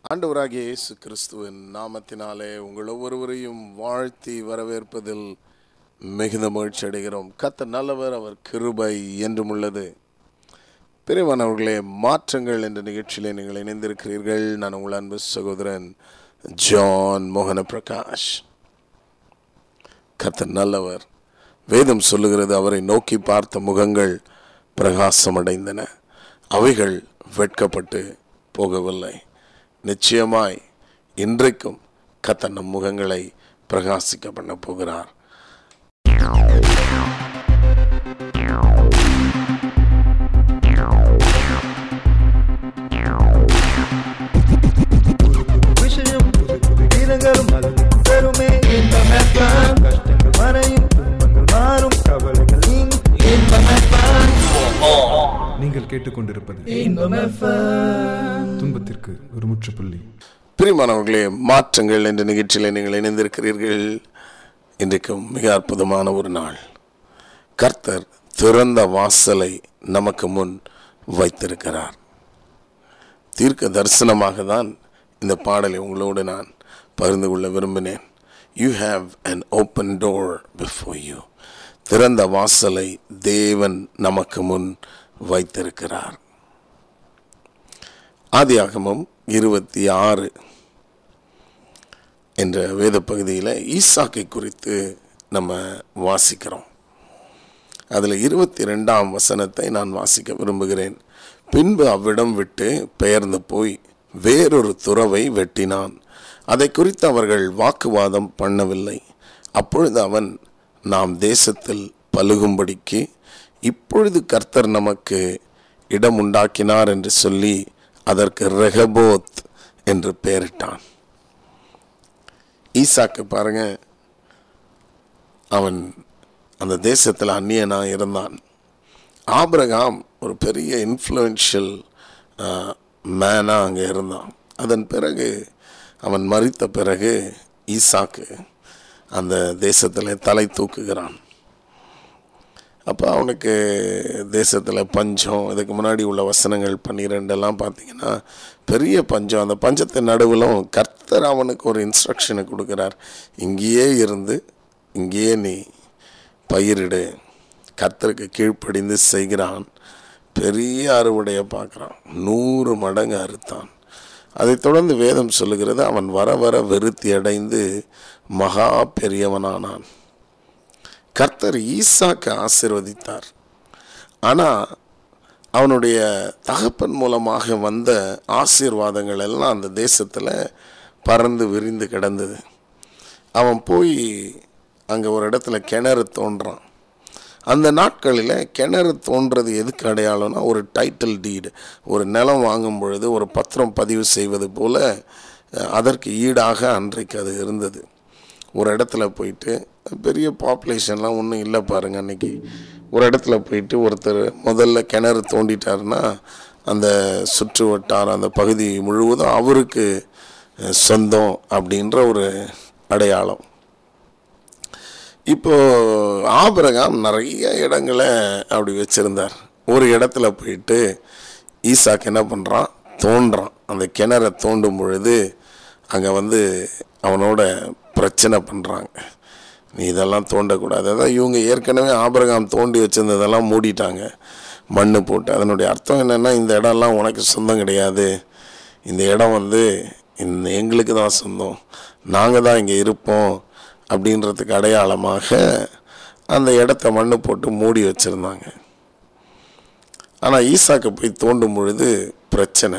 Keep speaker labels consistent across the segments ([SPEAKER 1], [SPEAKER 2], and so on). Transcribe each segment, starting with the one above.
[SPEAKER 1] ஆண்டவராகிய இயேசு கிறிஸ்துவின் நாமத்தினாலே உங்கள் ஒவ்வொருவரையும் வாழ்த்தி வரவேற்பதில் மிகுந்த மகிழ்ச்சி அடைகிறோம் கத்த நல்லவர் அவர் கிருபை என்றும் உள்ளது பிரிவானவர்களே மாற்றங்கள் என்ற நிகழ்ச்சியிலே நீங்கள் இணைந்திருக்கிறீர்கள் நான் உங்கள் அன்பு சகோதரன் ஜான் மோகன பிரகாஷ் கத்த நல்லவர் வேதம் சொல்லுகிறது அவரை நோக்கி பார்த்த முகங்கள் பிரகாசமடைந்தன அவைகள் வெட்கப்பட்டு போகவில்லை நிச்சயமாய் இன்றைக்கும் கத்த நம் முகங்களை பிரகாசிக்க பண்ண போகிறார்
[SPEAKER 2] விஷயம் புது புது கீதங்களும் அது பெருமே இன்பம் FM. கஷ்டங்கள் மறையும் துன்பங்கள் மாறும் கவலைகள் நீங்கும் இன்பம் FM.
[SPEAKER 3] நீங்கள் கேட்டுக்கொண்டிருப்பது
[SPEAKER 2] இன்பம் FM.
[SPEAKER 3] துன்பத்திற்கு ஒரு முற்றுப்புள்ளி
[SPEAKER 1] பிரிமானவர்களே மாற்றங்கள் என்ற நிகழ்ச்சியில் நீங்கள் இணைந்திருக்கிறீர்கள் இன்றைக்கும் மிக அற்புதமான ஒரு நாள் கர்த்தர் திறந்த வாசலை நமக்கு முன் வைத்திருக்கிறார் தீர்க்க தரிசனமாக தான் இந்த பாடலை உங்களோடு நான் பகிர்ந்து கொள்ள விரும்பினேன் you have an open door before you திறந்த வாசலை தேவன் நமக்கு முன் வைத்திருக்கிறார் ஆதியாகமம் இருபத்தி ஆறு என்ற வேத பகுதியில் ஈசாக்கை குறித்து நம்ம வாசிக்கிறோம் அதில் இருபத்தி ரெண்டாம் வசனத்தை நான் வாசிக்க விரும்புகிறேன் பின்பு அவ்விடம் விட்டு பெயர்ந்து போய் வேறொரு துறவை வெட்டினான் அதை குறித்து அவர்கள் வாக்குவாதம் பண்ணவில்லை அப்பொழுது அவன் நாம் தேசத்தில் பலுகும்படிக்கு இப்பொழுது கர்த்தர் நமக்கு இடம் உண்டாக்கினார் என்று சொல்லி அதற்கு ரெகபோத் என்று பெயரிட்டான் ஈசாக்கு பாருங்க அவன் அந்த தேசத்தில் அந்நியனாக இருந்தான் ஆபிரகாம் ஒரு பெரிய இன்ஃப்ளூயன்ஷியல் மேனாக அங்கே இருந்தான் அதன் பிறகு அவன் மறித்த பிறகு ஈசாக்கு அந்த தேசத்தில் தலை தூக்குகிறான் அப்போ அவனுக்கு தேசத்தில் பஞ்சம் இதுக்கு முன்னாடி உள்ள வசனங்கள் பன்னிரெண்டெல்லாம் பார்த்தீங்கன்னா பெரிய பஞ்சம் அந்த பஞ்சத்தின் நடுவிலும் கர்த்தர் அவனுக்கு ஒரு இன்ஸ்ட்ரக்ஷனை கொடுக்குறார் இங்கேயே இருந்து இங்கேயே நீ பயிரிடு கர்த்தருக்கு கீழ்ப்படிந்து செய்கிறான் பெரிய அறுவடையை பார்க்குறான் நூறு மடங்கு அறுத்தான் அதைத் தொடர்ந்து வேதம் சொல்லுகிறது அவன் வர வர வெறுத்தி அடைந்து மகா பெரியவனானான் கர்த்தர் ஈசாக்கு ஆசிர்வதித்தார் ஆனால் அவனுடைய தகப்பன் மூலமாக வந்த ஆசீர்வாதங்கள் எல்லாம் அந்த தேசத்தில் பறந்து விரிந்து கிடந்தது அவன் போய் அங்கே ஒரு இடத்துல கிணறு தோன்றான் அந்த நாட்களில் கிணறு தோன்றது எதுக்கு அடையாளம்னா ஒரு டைட்டில் டீடு ஒரு நிலம் வாங்கும் பொழுது ஒரு பத்திரம் பதிவு செய்வது போல அஹ், அதற்கு ஈடாக அன்றைக்கு அது இருந்தது ஒரு இடத்துல போயிட்டு பெரிய பாப்புலேஷன்லாம் ஒன்றும் இல்லை பாருங்க அன்னைக்கு ஒரு இடத்துல போயிட்டு ஒருத்தர் முதல்ல கிணறு தோண்டிட்டாருன்னா அந்த சுற்று வட்டாரம் அந்த பகுதி முழுவதும் அவருக்கு அஹ், சொந்தம் அப்படின்ற ஒரு அடையாளம் இப்போ ஆபிரகாம் நிறைய இடங்களை அப்படி வச்சிருந்தார் ஒரு இடத்துல போயிட்டு ஈசாக்கு என்ன பண்ணுறான் தோன்றான் அந்த கிணறை தோண்டும் பொழுது அங்கே வந்து அவனோட பிரச்சனை பண்ணுறாங்க நீ இதெல்லாம் தோண்டக்கூடாது அதான் இவங்க ஏற்கனவே ஆபிரகாம் தோண்டி வச்சிருந்ததெல்லாம் மூடிட்டாங்க மண் போட்டு அதனுடைய அர்த்தம் என்னென்னா இந்த இடம்லாம் உனக்கு சொந்தம் கிடையாது இந்த இடம் வந்து இந்த எங்களுக்கு தான் சொந்தம் நாங்கள் தான் இங்கே இருப்போம் அப்படின்றதுக்கு அடையாளமாக அந்த இடத்த மண்ணு போட்டு மூடி வச்சுருந்தாங்க ஆனால் ஈசாக்கு போய் தோண்டும் பொழுது பிரச்சனை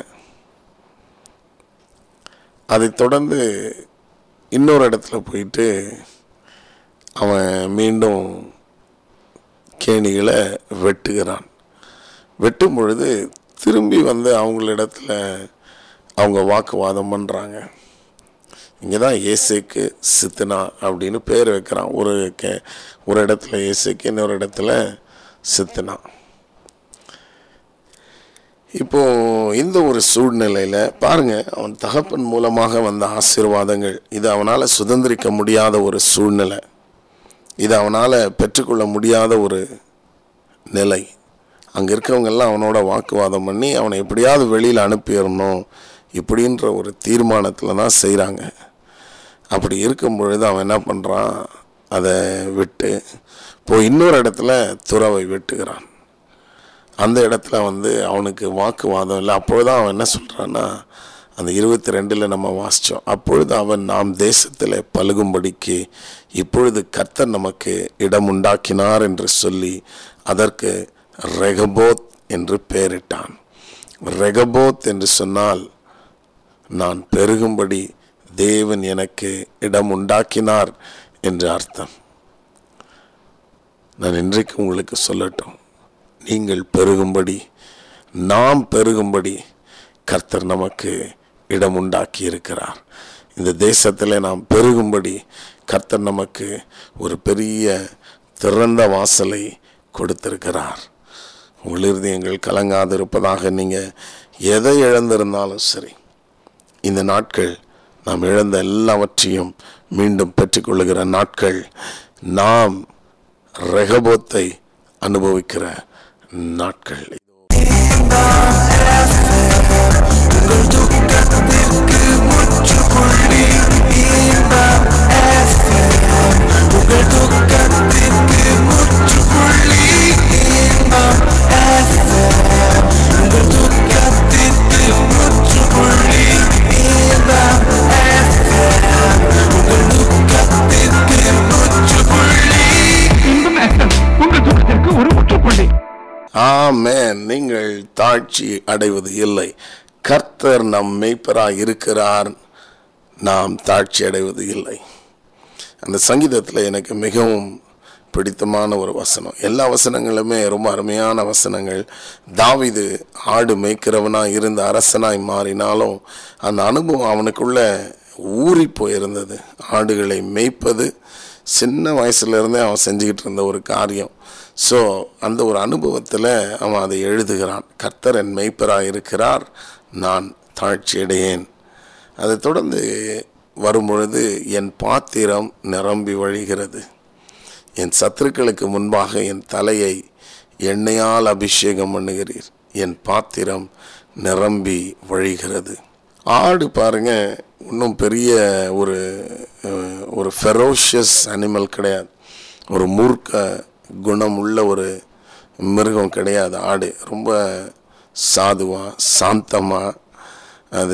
[SPEAKER 1] அதைத் தொடர்ந்து இன்னொரு இடத்துல போயிட்டு அவன் மீண்டும் கேணிகளை வெட்டுகிறான் வெட்டும் பொழுது திரும்பி வந்து அவங்களிடத்துல அவங்க வாக்குவாதம் பண்ணுறாங்க இங்கே தான் ஏசேக்கு சித்தனா அப்படின்னு பேர் வைக்கிறான் ஒரு கே ஒரு இடத்துல ஏசேக்கு இன்னொரு இடத்துல சித்தனா இப்போ இந்த ஒரு சூழ்நிலையில் பாருங்க அவன் தகப்பன் மூலமாக வந்த ஆசீர்வாதங்கள் இது அவனால் சுதந்திரிக்க முடியாத ஒரு சூழ்நிலை இது அவனால் பெற்றுக்கொள்ள முடியாத ஒரு நிலை அங்கே இருக்கவங்கெல்லாம் அவனோட வாக்குவாதம் பண்ணி அவனை எப்படியாவது வெளியில் அனுப்பிடணும் இப்படின்ற ஒரு தீர்மானத்தில் தான் செய்கிறாங்க அப்படி இருக்கும் பொழுது அவன் என்ன பண்ணுறான் அதை விட்டு போய் இன்னொரு இடத்துல துறவை வெட்டுகிறான் அந்த இடத்துல வந்து அவனுக்கு வாக்குவாதம் இல்லை அப்பொழுது அவன் என்ன சொல்கிறான்னா அந்த இருபத்தி ரெண்டில் நம்ம வாசித்தோம் அப்பொழுது அவன் நாம் தேசத்தில் பழுகும்படிக்கு இப்பொழுது கர்த்தர் நமக்கு இடம் உண்டாக்கினார் என்று சொல்லி அதற்கு ரெகபோத் என்று பெயரிட்டான் ரெகபோத் என்று சொன்னால் நான் பெருகும்படி தேவன் எனக்கு இடம் உண்டாக்கினார் என்று அர்த்தம் நான் இன்றைக்கு உங்களுக்கு சொல்லட்டும் நீங்கள் பெருகும்படி நாம் பெருகும்படி கர்த்தர் நமக்கு இடம் உண்டாக்கி இருக்கிறார் இந்த தேசத்தில் நாம் பெருகும்படி கர்த்தர் நமக்கு ஒரு பெரிய திறந்த வாசலை கொடுத்திருக்கிறார் உங்கள் இருதயங்கள் கலங்காது இருப்பதாக நீங்கள் எதை இழந்திருந்தாலும் சரி இந்த நாட்கள் நாம் இழந்த எல்லாவற்றையும் மீண்டும் பெற்றுக்கொள்ளுகிற நாட்கள் நாம் ரெகபோத்தை அனுபவிக்கிற நாட்கள்
[SPEAKER 4] இன்பம் FM, உங்கள் தூக்கத்திற்கு ஒரு முற்றுப்புள்ளி
[SPEAKER 1] ஆமென் நீங்கள் தாழ்ச்சி அடைவது இல்லை கர்த்தர் நம் மெய்ப்பராய் இருக்கிறார் நாம் தாழ்ச்சி அடைவது இல்லை அந்த சங்கீதத்தில் எனக்கு மிகவும் பிடித்தமான ஒரு வசனம் எல்லா வசனங்களுமே ரொம்ப அருமையான வசனங்கள் தாவிது ஆடு மேய்க்கிறவனாய் இருந்த அரசனாய் மாறினாலும் அந்த அனுபவம் அவனுக்குள்ள ஊறி போயிருந்தது ஆடுகளை மேய்ப்பது சின்ன வயசுல இருந்தே அவன் செஞ்சுக்கிட்டு இருந்த ஒரு காரியம் ஸோ அந்த ஒரு அனுபவத்தில் அவன் அதை எழுதுகிறான் கர்த்தர் என் மெய்ப்பராய் இருக்கிறார் நான் தாழ்ச்சியடையேன் அதை தொடர்ந்து வரும்பொழுது என் பாத்திரம் நிரம்பி வழிகிறது என் சத்துருக்களுக்கு முன்பாக என் தலையை எண்ணெயால் அபிஷேகம் பண்ணுகிறீர் என் பாத்திரம் நிரம்பி வழிகிறது ஆடு பாருங்க இன்னும் பெரிய ஒரு அஹ், ஒரு ஃபெரோஷியஸ் அனிமல் கிடையாது ஒரு மூர்க்க குணம் உள்ள ஒரு மிருகம் கிடையாது ஆடு ரொம்ப சாதுவா சாந்தமா அது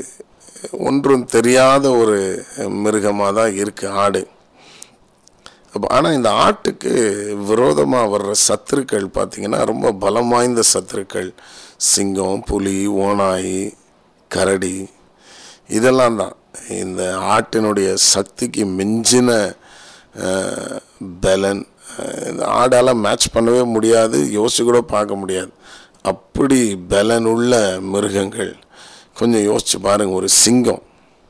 [SPEAKER 1] ஒன்றும் தெரியாத ஒரு மிருகமாக தான் இருக்குது ஆடு அப்போ ஆனால் இந்த ஆட்டுக்கு விரோதமாக வர்ற சத்துருக்கள் பார்த்தீங்கன்னா ரொம்ப பலம் வாய்ந்த சத்துருக்கள் சிங்கம் புலி ஓநாய் கரடி இதெல்லாம் தான் இந்த ஆட்டினுடைய சக்திக்கு மிஞ்சின அஹ், பலன் அஹ், இந்த ஆடால் மேட்ச் பண்ணவே முடியாது யோசிச்சு கூட பார்க்க முடியாது அப்படி பலன் உள்ள மிருகங்கள் கொஞ்சம் யோசிச்சு பாருங்க ஒரு சிங்கம்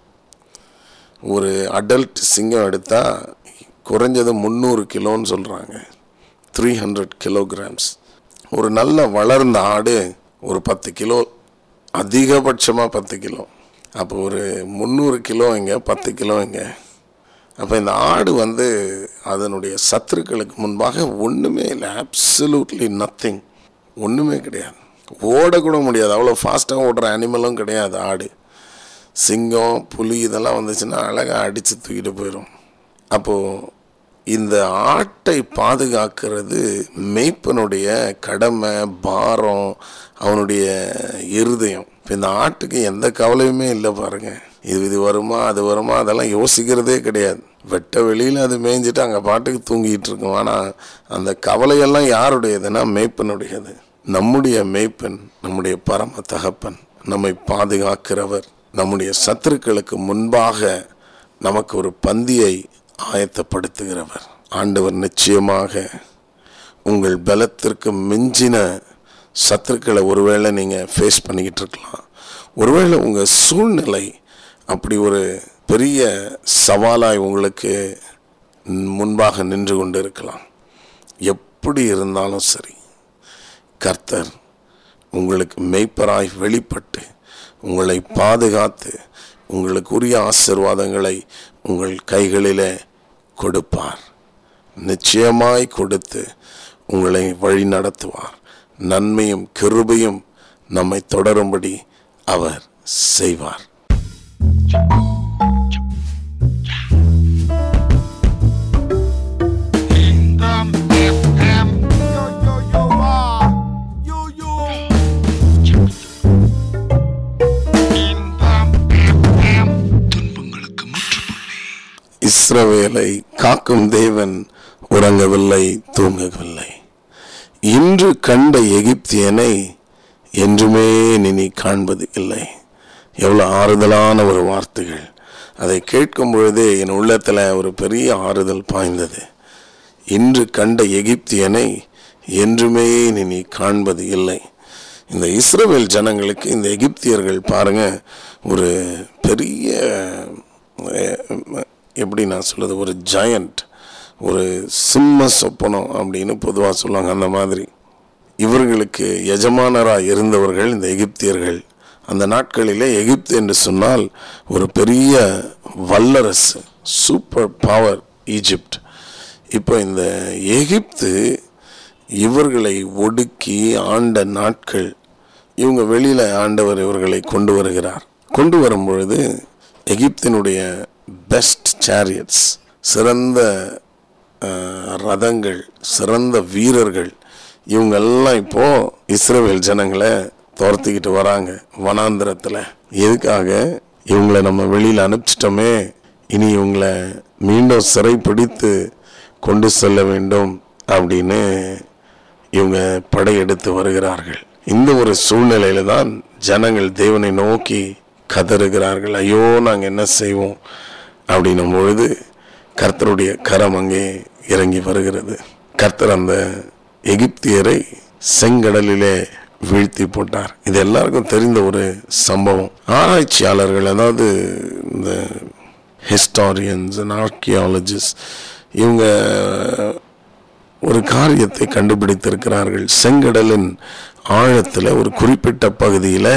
[SPEAKER 1] ஒரு அடல்ட் சிங்கம் எடுத்தால் குறைஞ்சது முந்நூறு கிலோன்னு சொல்கிறாங்க த்ரீ ஹண்ட்ரட் கிலோகிராம்ஸ் ஒரு நல்ல வளர்ந்த ஆடு ஒரு பத்து கிலோ அதிகபட்சமாக பத்து கிலோ அப்போ ஒரு முந்நூறு கிலோ இங்கே பத்து கிலோ இங்கே அப்போ இந்த ஆடு வந்து அதனுடைய சத்துருக்களுக்கு முன்பாக ஒன்றுமே இல்லை அப்சல்யூட்லி நத்திங் ஒன்றுமே கிடையாது ஓடக்கூட முடியாது அவ்வளோ ஃபாஸ்ட்டாக ஓடுற அனிமலும் கிடையாது ஆடு சிங்கம் புலி இதெல்லாம் வந்துச்சுன்னா அழகாக அடித்து தூக்கிட்டு போயிடும் அப்போது இந்த ஆட்டை பாதுகாக்கிறது மேய்ப்பனுடைய கடமை பாரம் அவனுடைய இருதயம் இப்போ இந்த ஆட்டுக்கு எந்த கவலையுமே இல்லை பாருங்க இது இது வருமா அது வருமா அதெல்லாம் யோசிக்கிறதே கிடையாது வெட்ட வெளியில் அது மேய்ஞ்சிட்டு அங்கே பாட்டுக்கு தூங்கிட்டு இருக்கும் ஆனால் அந்த கவலையெல்லாம் யாருடையதுன்னா மேய்ப்பனுடையது நம்முடைய மேய்ப்பன் நம்முடைய பரம தகப்பன் நம்மை பாதுகாக்கிறவர் நம்முடைய சத்துருக்களுக்கு முன்பாக நமக்கு ஒரு பந்தியை ஆயத்தப்படுத்துகிறவர் ஆண்டவர் நிச்சயமாக உங்கள் பலத்திற்கு மிஞ்சின சத்துருக்களை ஒருவேளை நீங்கள் ஃபேஸ் பண்ணிக்கிட்டு இருக்கலாம் ஒருவேளை உங்கள் சூழ்நிலை அப்படி ஒரு பெரிய சவாலாய் உங்களுக்கு முன்பாக நின்று கொண்டு இருக்கலாம் எப்படி இருந்தாலும் சரி கர்த்தர் உங்களுக்கு மெய்ப்பராய் வெளிப்பட்டு உங்களை பாதுகாத்து உங்களுக்குரிய ஆசிர்வாதங்களை உங்கள் கைகளிலே கொடுப்பார் நிச்சயமாய் கொடுத்து உங்களை வழி நடத்துவார் நன்மையும் கிருபையும் நம்மை தொடரும்படி அவர் செய்வார் இஸ்ரவேலை காக்கும் தேவன் உறங்கவில்லை தூங்கவில்லை இன்று கண்ட எகிப்தியனை என்றுமே நினி காண்பது இல்லை எவ்வளோ ஆறுதலான ஒரு வார்த்தைகள் அதை கேட்கும் பொழுதே என் உள்ளத்தில் ஒரு பெரிய ஆறுதல் பாய்ந்தது இன்று கண்ட எகிப்தியனை என்றுமே நினி காண்பது இல்லை இந்த இஸ்ரவேல் ஜனங்களுக்கு இந்த எகிப்தியர்கள் பாருங்க ஒரு பெரிய அஹ், எப்படி நான் சொல்றது ஒரு ஜயண்ட் ஒரு சிம்ம சொப்பனம் அப்படின்னு பொதுவாக சொல்லுவாங்க அந்த மாதிரி இவர்களுக்கு எஜமானராக இருந்தவர்கள் இந்த எகிப்தியர்கள் அந்த நாட்களிலே எகிப்து என்று சொன்னால் ஒரு பெரிய வல்லரசு சூப்பர் பவர் ஈஜிப்ட் இப்போ இந்த எகிப்து இவர்களை ஒடுக்கி ஆண்ட நாட்கள் இவங்க வெளியில் ஆண்டவர் இவர்களை கொண்டு வருகிறார் கொண்டு வரும் பொழுது எகிப்தினுடைய பெஸ்ட் சேரியட்ஸ் சிறந்த அஹ், ரதங்கள் சிறந்த வீரர்கள் இவங்கெல்லாம் இப்போ இஸ்ரவேல் ஜனங்களை துரத்திக்கிட்டு வராங்க வனாந்திரத்தில் எதுக்காக இவங்களை நம்ம வெளியில் அனுப்பிச்சிட்டோமே இனி இவங்களை மீண்டும் சிறை பிடித்து கொண்டு செல்ல வேண்டும் அப்படின்னு இவங்க படையெடுத்து வருகிறார்கள் இந்த ஒரு சூழ்நிலையில தான் ஜனங்கள் தேவனை நோக்கி கதறுகிறார்கள் ஐயோ நாங்கள் என்ன செய்வோம் அப்படின்னும் பொழுது கர்த்தருடைய கரம் அங்கே இறங்கி வருகிறது கர்த்தர் அந்த எகிப்தியரை செங்கடலிலே வீழ்த்தி போட்டார் இது எல்லாருக்கும் தெரிந்த ஒரு சம்பவம் ஆராய்ச்சியாளர்கள் அதாவது இந்த ஹிஸ்டாரியன்ஸ் அண்ட் ஆர்கியாலஜிஸ்ட் இவங்க ஒரு காரியத்தை கண்டுபிடித்திருக்கிறார்கள் செங்கடலின் ஆழத்தில் ஒரு குறிப்பிட்ட பகுதியில்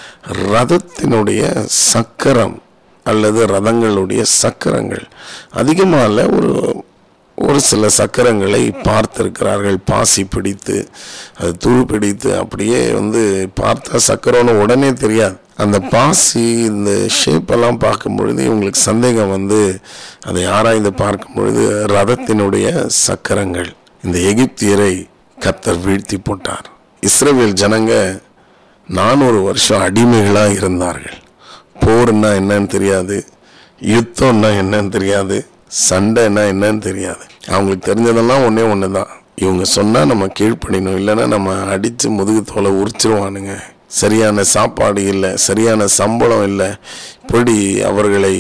[SPEAKER 1] ரதத்தினுடைய சக்கரம் அல்லது ரதங்களுடைய சக்கரங்கள் அதிகமாக இல்லை ஒரு ஒரு சில சக்கரங்களை பார்த்திருக்கிறார்கள் பாசி பிடித்து அது துரு பிடித்து அப்படியே வந்து பார்த்தா சக்கரம்னு உடனே தெரியாது அந்த பாசி இந்த ஷேப்பெல்லாம் பார்க்கும் பொழுது இவங்களுக்கு சந்தேகம் வந்து அதை ஆராய்ந்து பார்க்கும் பொழுது ரதத்தினுடைய சக்கரங்கள் இந்த எகிப்தியரை கத்தர் வீழ்த்தி போட்டார் இஸ்ரவேல் ஜனங்க நானூறு வருஷம் அடிமைகளாக இருந்தார்கள் போர்னா என்னன்னு தெரியாது யுத்தம்னா என்னன்னு தெரியாது சண்டைன்னா என்னன்னு தெரியாது அவங்களுக்கு தெரிஞ்சதெல்லாம் ஒன்றே ஒன்று தான் இவங்க சொன்னால் நம்ம கீழ்ப்படினோம் இல்லைன்னா நம்ம அடித்து முதுகு தோலை உரிச்சிருவானுங்க சரியான சாப்பாடு இல்லை சரியான சம்பளம் இல்லை இப்படி அவர்களை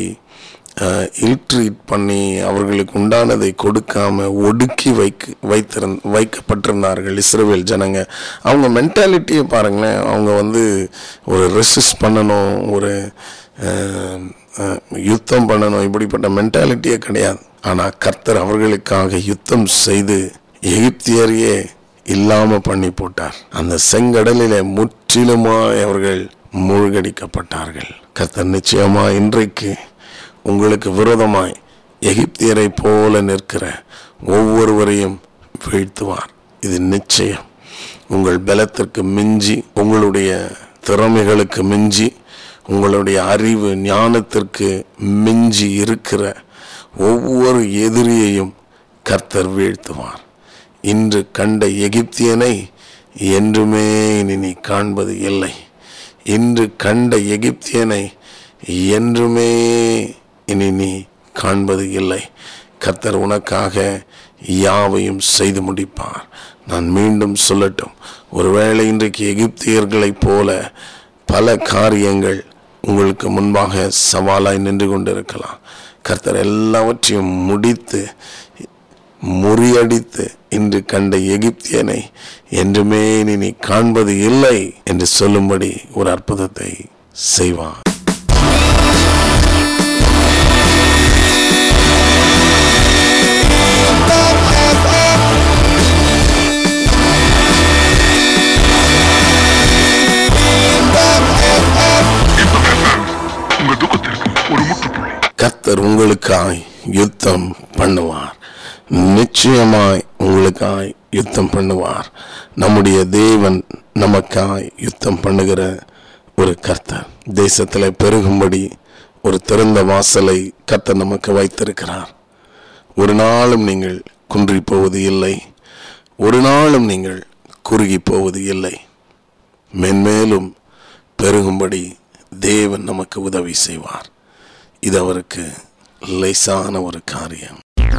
[SPEAKER 1] இல்ட்ரீட் பண்ணி அவர்களுக்கு உண்டானதை கொடுக்காம ஒடுக்கி வைக்க வைத்திருந் வைக்கப்பட்டிருந்தார்கள் இஸ்ரேல் ஜனங்க அவங்க மென்டாலிட்டியை பாருங்களேன் அவங்க வந்து ஒரு ரெசிஸ்ட் பண்ணணும் ஒரு அஹ், அஹ், யுத்தம் பண்ணணும் இப்படிப்பட்ட மென்டாலிட்டியே கிடையாது ஆனால் கர்த்தர் அவர்களுக்காக யுத்தம் செய்து எகிப்தியரையே இல்லாம பண்ணி போட்டார் அந்த செங்கடலிலே முற்றிலுமாய் அவர்கள் மூழ்கடிக்கப்பட்டார்கள் கர்த்தர் நிச்சயமா இன்றைக்கு உங்களுக்கு விரோதமாய் எகிப்தியரை போல நிற்கிற ஒவ்வொருவரையும் வீழ்த்துவார் இது நிச்சயம் உங்கள் பலத்திற்கு மிஞ்சி உங்களுடைய திறமைகளுக்கு மிஞ்சி உங்களுடைய அறிவு ஞானத்திற்கு மிஞ்சி இருக்கிற ஒவ்வொரு எதிரியையும் கர்த்தர் வீழ்த்துவார் இன்று கண்ட எகிப்தியனை என்றுமே இனி நீ காண்பது இல்லை இன்று கண்ட எகிப்தியனை என்றுமே இனி நீ காண்பது இல்லை கர்த்தர் உனக்காக யாவையும் செய்து முடிப்பார் நான் மீண்டும் சொல்லட்டும் ஒருவேளை இன்றைக்கு எகிப்தியர்களைப் போல பல காரியங்கள் உங்களுக்கு முன்பாக சவாலாய் நின்று கொண்டிருக்கலாம் கர்த்தர் எல்லாவற்றையும் முடித்து முறியடித்து இன்று கண்ட எகிப்தியனை என்றுமே இனி நீ காண்பது இல்லை என்று சொல்லும்படி ஒரு அற்புதத்தை செய்வான்
[SPEAKER 4] உங்கள் துக்கத்திற்கு ஒரு முற்றுப்புள்ளி
[SPEAKER 1] கர்த்தர் உங்களுக்காய் யுத்தம் பண்ணுவார் நிச்சயமாய் உங்களுக்காய் யுத்தம் பண்ணுவார் நம்முடைய தேவன் நமக்காய் யுத்தம் பண்ணுகிற ஒரு கர்த்தர் தேசத்தில் பெருகும்படி ஒரு திறந்த வாசலை கர்த்தர் நமக்கு வைத்திருக்கிறார் ஒரு நாளும் நீங்கள் குன்றி போவது இல்லை ஒரு நாளும் நீங்கள் குறுகி போவது இல்லை மென்மேலும் பெருகும்படி தேவன் நமக்கு உதவி செய்வார் இது அவருக்கு லேசான ஒரு காரியம்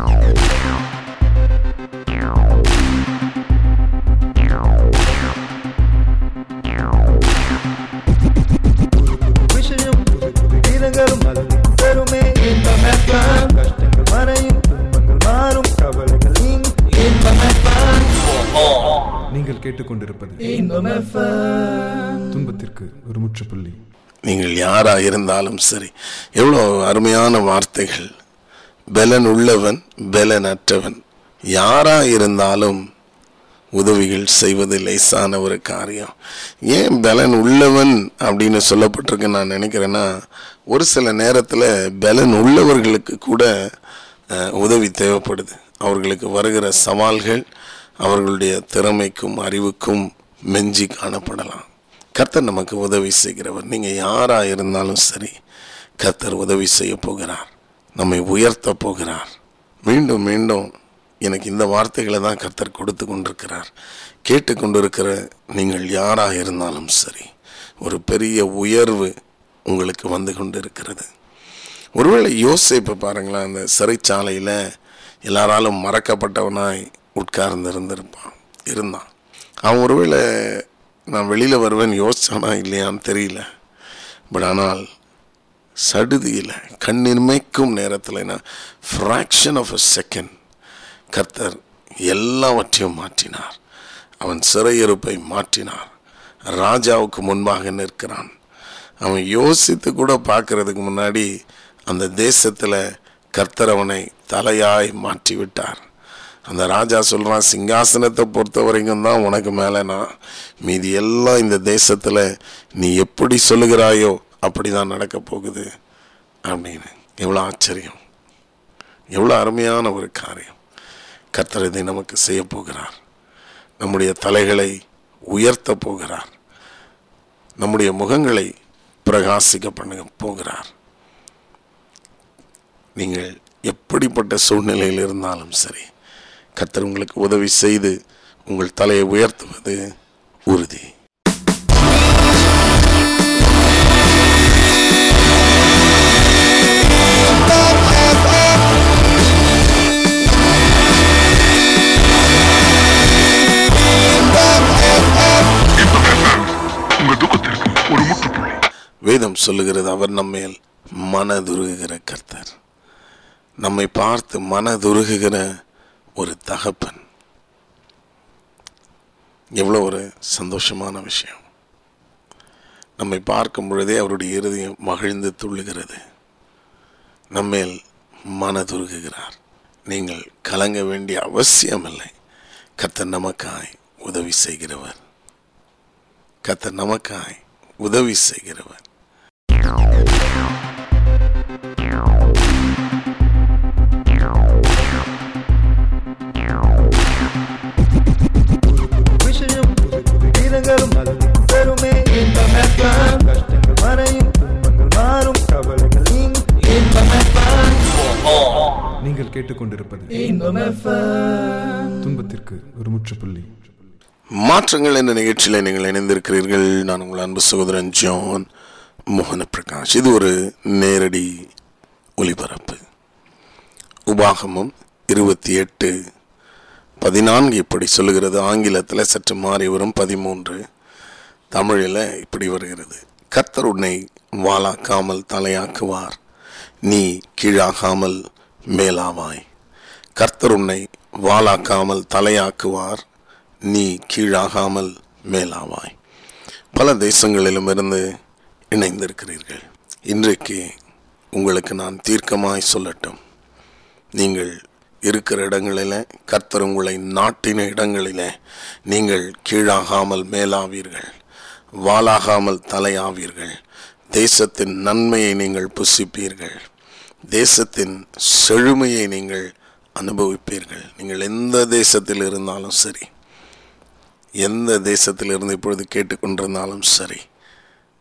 [SPEAKER 2] விஷயம் புது புது கீதங்களும் அதில் பெருமே இன்பம் FM. கஷ்டங்கள் மறையும் துன்பங்கள் மாறும் கவலைகள் நீங்கும் இன்பம் FM.
[SPEAKER 3] நீங்கள் கேட்டுக்கொண்டிருப்பது
[SPEAKER 2] இன்பம் FM.
[SPEAKER 3] துன்பத்திற்கு ஒரு முற்றுப்புள்ளி
[SPEAKER 1] நீங்கள் யாரா இருந்தாலும் சரி எவ்வளோ அருமையான வார்த்தைகள் பலன் உள்ளவன் பலன் அற்றவன் யாரா இருந்தாலும் உதவிகள் செய்வது லேசான ஒரு காரியம் ஏன் பலன் உள்ளவன் அப்படின்னு சொல்லப்பட்டிருக்கு நான் நினைக்கிறேன்னா ஒரு சில நேரத்தில் பலன் உள்ளவர்களுக்கு கூட அஹ், உதவி தேவைப்படுது அவர்களுக்கு வருகிற சவால்கள் அவர்களுடைய திறமைக்கும் அறிவுக்கும் மெஞ்சி காணப்படலாம் கர்த்தர் நமக்கு உதவி செய்கிறவர் நீங்கள் யாராக இருந்தாலும் சரி கர்த்தர் உதவி செய்ய போகிறார் நம்மை உயர்த்த போகிறார் மீண்டும் மீண்டும் எனக்கு இந்த வார்த்தைகளை தான் கர்த்தர் கொடுத்து கொண்டிருக்கிறார் கேட்டு கொண்டிருக்கிற நீங்கள் யாராக இருந்தாலும் சரி ஒரு பெரிய உயர்வு உங்களுக்கு வந்து கொண்டு இருக்கிறது ஒருவேளை யோசிப்பை பாருங்களேன் அந்த சிறைச்சாலையில் எல்லாராலும் மறக்கப்பட்டவனாய் உட்கார்ந்து இருந்திருப்பான் இருந்தான் அவன் ஒருவேளை நான் வெளியில் வருவேன் யோசிச்சானா இல்லையான்னு தெரியல பட் ஆனால் சடுதியில் கண்ணிமைக்கும் நேரத்தில் நான் ஃப்ராக்ஷன் ஆஃப் அ செகண்ட் கர்த்தர் எல்லாவற்றையும் மாற்றினார் அவன் சிறையிருப்பை மாற்றினார் ராஜாவுக்கு முன்பாக நிற்கிறான் அவன் யோசித்து கூட பார்க்கறதுக்கு முன்னாடி அந்த தேசத்தில் கர்த்தர் அவனை தலையாய் மாற்றி விட்டார் அந்த ராஜா சொல்கிறான் சிங்காசனத்தை பொறுத்த வரைக்கும் தான் உனக்கு மேலேனா மீதி எல்லாம் இந்த தேசத்தில் நீ எப்படி சொல்லுகிறாயோ அப்படி தான் நடக்க போகுது அப்படின்னு எவ்வளோ ஆச்சரியம் எவ்வளோ அருமையான ஒரு காரியம் கர்த்தர் இதை நமக்கு செய்ய போகிறார் நம்முடைய தலைகளை உயர்த்த போகிறார் நம்முடைய முகங்களை பிரகாசிக்க பண்ண போகிறார் நீங்கள் எப்படிப்பட்ட சூழ்நிலையில் இருந்தாலும் சரி கர்த்தர் உங்களுக்கு உதவி செய்து உங்கள் தலையை உயர்த்துவது உறுதி
[SPEAKER 4] உங்க துக்கத்திற்கு ஒரு முற்றுப்புள்ளி
[SPEAKER 1] வேதம் சொல்லுகிறது அவர் நம்மேல் மனதுருகுகிற கர்த்தர் நம்மை பார்த்து மனதுருகுகிற ஒரு தகப்பன் எவ்வளோ ஒரு சந்தோஷமான விஷயம் நம்மை பார்க்கும் பொழுதே அவருடைய இருதயம் மகிழ்ந்து துள்ளுகிறது நம்மேல் மனதுருகுகிறார் நீங்கள் கலங்க வேண்டிய அவசியமில்லை கர்த்தர் நமக்காய் உதவி செய்கிறவர் கர்த்தர் நமக்காய் உதவி செய்கிறவர்
[SPEAKER 2] விஷயம் புது புது கீதங்களும் அதில் பெருமே இன்பம் FM. கஷ்டங்கள் மறையும் துன்பங்கள் மாறும் கவலைகள் நீங்கும் இன்பம் FM.
[SPEAKER 3] நீங்கள் கேட்டுக்கொண்டிருப்பது
[SPEAKER 2] இன்பம் FM.
[SPEAKER 3] துன்பத்திற்கு ஒரு முற்றுப்புள்ளி
[SPEAKER 1] மாற்றங்கள் என்ற நிகழ்ச்சியில் நீங்கள் இணைந்திருக்கிறீர்கள் நான் உங்கள் அன்பு சகோதரன் ஜான் மோகன பிரகாஷ் இது ஒரு நேரடி ஒளிபரப்பு உபாகமம் இருபத்தி எட்டு பதினான்கு இப்படி சொல்லுகிறது ஆங்கிலத்தில் சற்று மாறி வரும் பதிமூன்று தமிழில் இப்படி வருகிறது கர்த்தர் உன்னை வாளாக்காமல் தலையாக்குவார் நீ கீழாகாமல் மேலாவாய் கர்த்தர் உன்னை வாளாக்காமல் தலையாக்குவார் நீ கீழாகாமல் மேலாவாய் பல தேசங்களிலும் இருந்து இணைந்திருக்கிறீர்கள் இன்றைக்கு உங்களுக்கு நான் தீர்க்கமாய் சொல்லட்டும் நீங்கள் இருக்கிற இடங்களில் கர்த்தர் உங்களை நாட்டின இடங்களில் நீங்கள் கீழாகாமல் மேலாவீர்கள் வாலாகாமல் தலையாவீர்கள் தேசத்தின் நன்மையை நீங்கள் புசிப்பீர்கள் தேசத்தின் செழுமையை நீங்கள் அனுபவிப்பீர்கள் நீங்கள் எந்த தேசத்தில் இருந்தாலும் சரி எந்த தேசத்தில் இருந்து இப்பொழுது கேட்டுக்கொண்டிருந்தாலும் சரி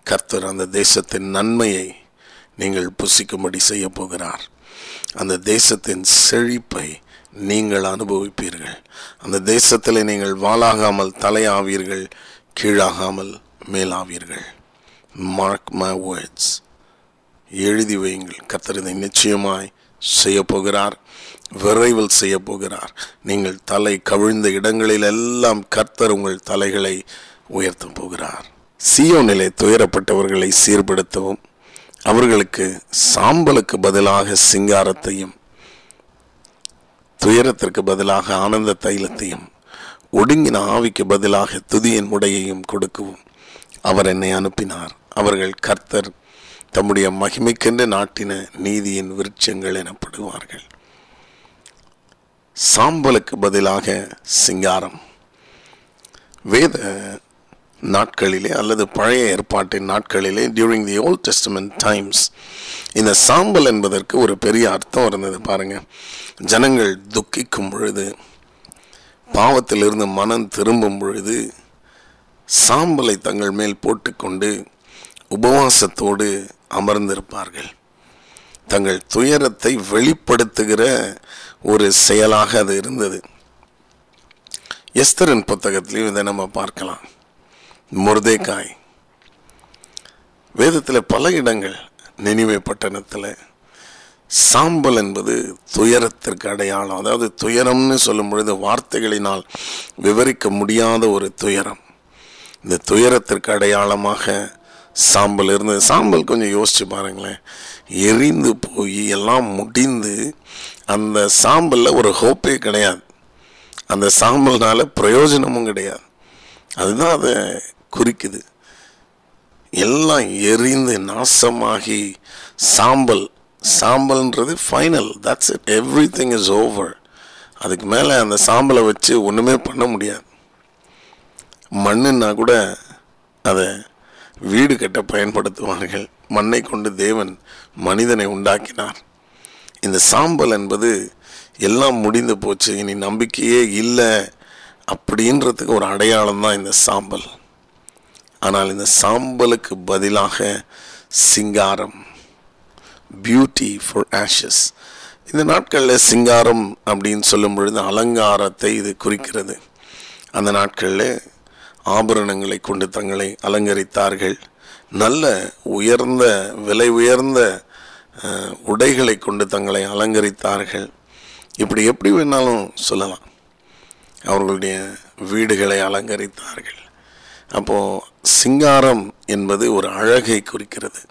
[SPEAKER 1] கர்த்தர் அந்த தேசத்தின் நன்மையை நீங்கள் புசிக்கும்படி செய்ய போகிறார் அந்த தேசத்தின் செழிப்பை நீங்கள் அனுபவிப்பீர்கள் அந்த தேசத்தில் நீங்கள் வாளாகாமல் தலையாவீர்கள் கீழாகாமல் மேலாவீர்கள் மார்க் மை வேர்ட்ஸ் எழுதி வையுங்கள் கர்த்தர் இதை நிச்சயமாய் செய்ய போகிறார் விரைவில் செய்ய போகிறார் நீங்கள் தலை கவிழ்ந்த இடங்களில் எல்லாம் கர்த்தர் உங்கள் தலைகளை உயர்த்தப் போகிறார் சியோனிலே துயரப்பட்டவர்களை சீர்படுத்தவும் அவர்களுக்கு சாம்பலுக்கு பதிலாக சிங்காரத்தையும் துயரத்திற்கு பதிலாக ஆனந்த தைலத்தையும் ஒடுங்கின ஆவிக்கு பதிலாக துதியின் உடையையும் கொடுக்கவும் அவர் என்னை அனுப்பினார் அவர்கள் கர்த்தர் தம்முடைய மகிமைக்கென்று நாட்டின நீதியின் விருட்சங்கள் எனப்படுவார்கள் சாம்பலுக்கு பதிலாக சிங்காரம் வேத நாட்களிலே அல்லது பழைய ஏற்பாட்டின் நாட்களிலே during the old testament times இந்த சாம்பல் என்பதற்கு ஒரு பெரிய அர்த்தம் இருந்தது பாருங்க ஜனங்கள் துக்கிக்கும் பொழுது பாவத்திலிருந்து மனம் திரும்பும் பொழுது சாம்பலை தங்கள் மேல் போட்டுக்கொண்டு உபவாசத்தோடு அமர்ந்திருப்பார்கள் தங்கள் துயரத்தை வெளிப்படுத்துகிற ஒரு செயலாக அது இருந்தது எஸ்தரின் புத்தகத்திலையும் இதை நம்ம பார்க்கலாம் முர்தேக்காய் வேதத்தில் பல இடங்கள் நினைவே பட்டணத்தில் சாம்பல் என்பது துயரத்திற்கு அடையாளம் அதாவது துயரம்னு சொல்லும் பொழுது வார்த்தைகளினால் விவரிக்க முடியாத ஒரு துயரம் இந்த துயரத்திற்கு அடையாளமாக சாம்பல் இருந்தது சாம்பல் கொஞ்சம் யோசிச்சு பாருங்களேன் எரிந்து போய் எல்லாம் முடிந்து அந்த சாம்பலில் ஒரு ஹோப்பே கிடையாது அந்த சாம்பல்னால பிரயோஜனமும் கிடையாது அதுதான் அதை குறிக்குது எல்லாம் எரிந்து நாசமாகி சாம்பல் சாம்பல்ன்றது final that's it everything is over அதுக்கு மேலே அந்த சாம்பலை வச்சு ஒன்றுமே பண்ண முடியாது மண்ணுன்னா கூட அதை வீடு கட்ட பயன்படுத்துவார்கள் மண்ணை கொண்டு தேவன் மனிதனை உண்டாக்கினார் இந்த சாம்பல் என்பது எல்லாம் முடிந்து போச்சு இனி நம்பிக்கையே இல்லை அப்படின்றதுக்கு ஒரு அடையாளம் தான் இந்த சாம்பல் ஆனால் இந்த சாம்பலுக்கு பதிலாக சிங்காரம் பியூட்டி ஃபார் ஆஷஸ் இந்த நாட்களில் சிங்காரம் அப்படின்னு சொல்லும் பொழுது அலங்காரத்தை இது குறிக்கிறது அந்த நாட்களில் ஆபரணங்களை கொண்டு தங்களை அலங்கரித்தார்கள் நல்ல உயர்ந்த விலை உயர்ந்த அஹ், உடைகளை கொண்டு தங்களை அலங்கரித்தார்கள் இப்படி எப்படி வேணாலும் சொல்லலாம் அவர்களுடைய வீடுகளை அலங்கரித்தார்கள் அப்போ சிங்காரம் என்பது ஒரு அழகை குறிக்கிறது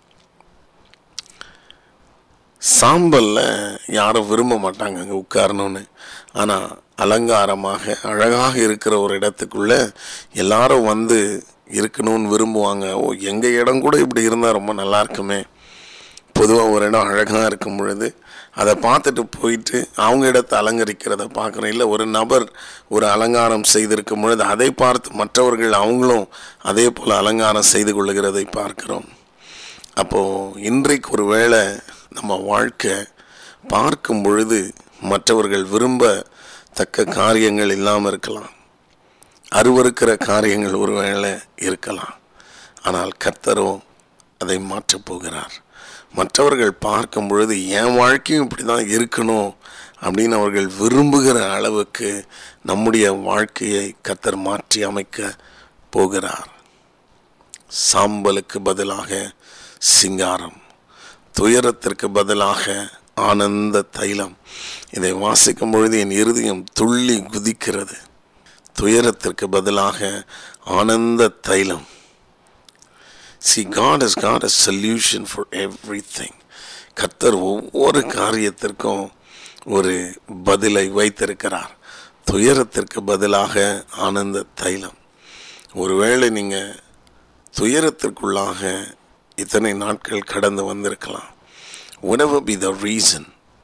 [SPEAKER 1] சாம்பல்ல யாரும் விரும்ப மாட்டாங்க அங்கே உட்காரணும்னு ஆனால் அலங்காரமாக அழகாக இருக்கிற ஒரு இடத்துக்குள்ள எல்லாரும் வந்து இருக்கணும்னு விரும்புவாங்க ஓ எங்கள் இடம் கூட இப்படி இருந்தால் ரொம்ப நல்லா இருக்குமே பொதுவாக ஒரு இடம் அழகாக இருக்கும் பொழுது அதை பார்த்துட்டு போயிட்டு அவங்க இடத்தை அலங்கரிக்கிறத பார்க்குறோம் இல்லை ஒரு நபர் ஒரு அலங்காரம் செய்திருக்கும் பொழுது அதை பார்த்து மற்றவர்கள் அவங்களும் அதே போல் அலங்காரம் செய்து கொள்ளுகிறதை பார்க்கிறோம் அப்போது இன்றைக்கு ஒரு வேளை நம்ம வாழ்க்கை பார்க்கும் பொழுது மற்றவர்கள் விரும்பத்தக்க காரியங்கள் இல்லாமல் இருக்கலாம் அருவருக்கிற காரியங்கள் ஒருவேளை இருக்கலாம் ஆனால் கர்த்தரோ அதை மாற்றப் போகிறார் மற்றவர்கள் பார்க்கும் பொழுது என் வாழ்க்கையும் இப்படி தான் இருக்கணும் அப்படின்னு அவர்கள் விரும்புகிற அளவுக்கு நம்முடைய வாழ்க்கையை கர்த்தர் மாற்றி அமைக்க போகிறார் சாம்பலுக்கு பதிலாக சிங்காரம் துயரத்திற்கு பதிலாக ஆனந்த தைலம் இதை வாசிக்கும் பொழுது என் இருதயம் துள்ளி குதிக்கிறது துயரத்திற்கு பதிலாக ஆனந்த தைலம் See, God has got a solution for everything. கர்த்தர் ஒவ்வொரு காரியத்திற்கும் ஒரு பதிலை வைத்திருக்கிறார் துயரத்திற்கு பதிலாக ஆனந்த தைலம் ஒருவேளை நீங்கள் துயரத்திற்குள்ளாக இத்தனை நாட்கள் கடந்து வந்திருக்கலாம் whatever be the reason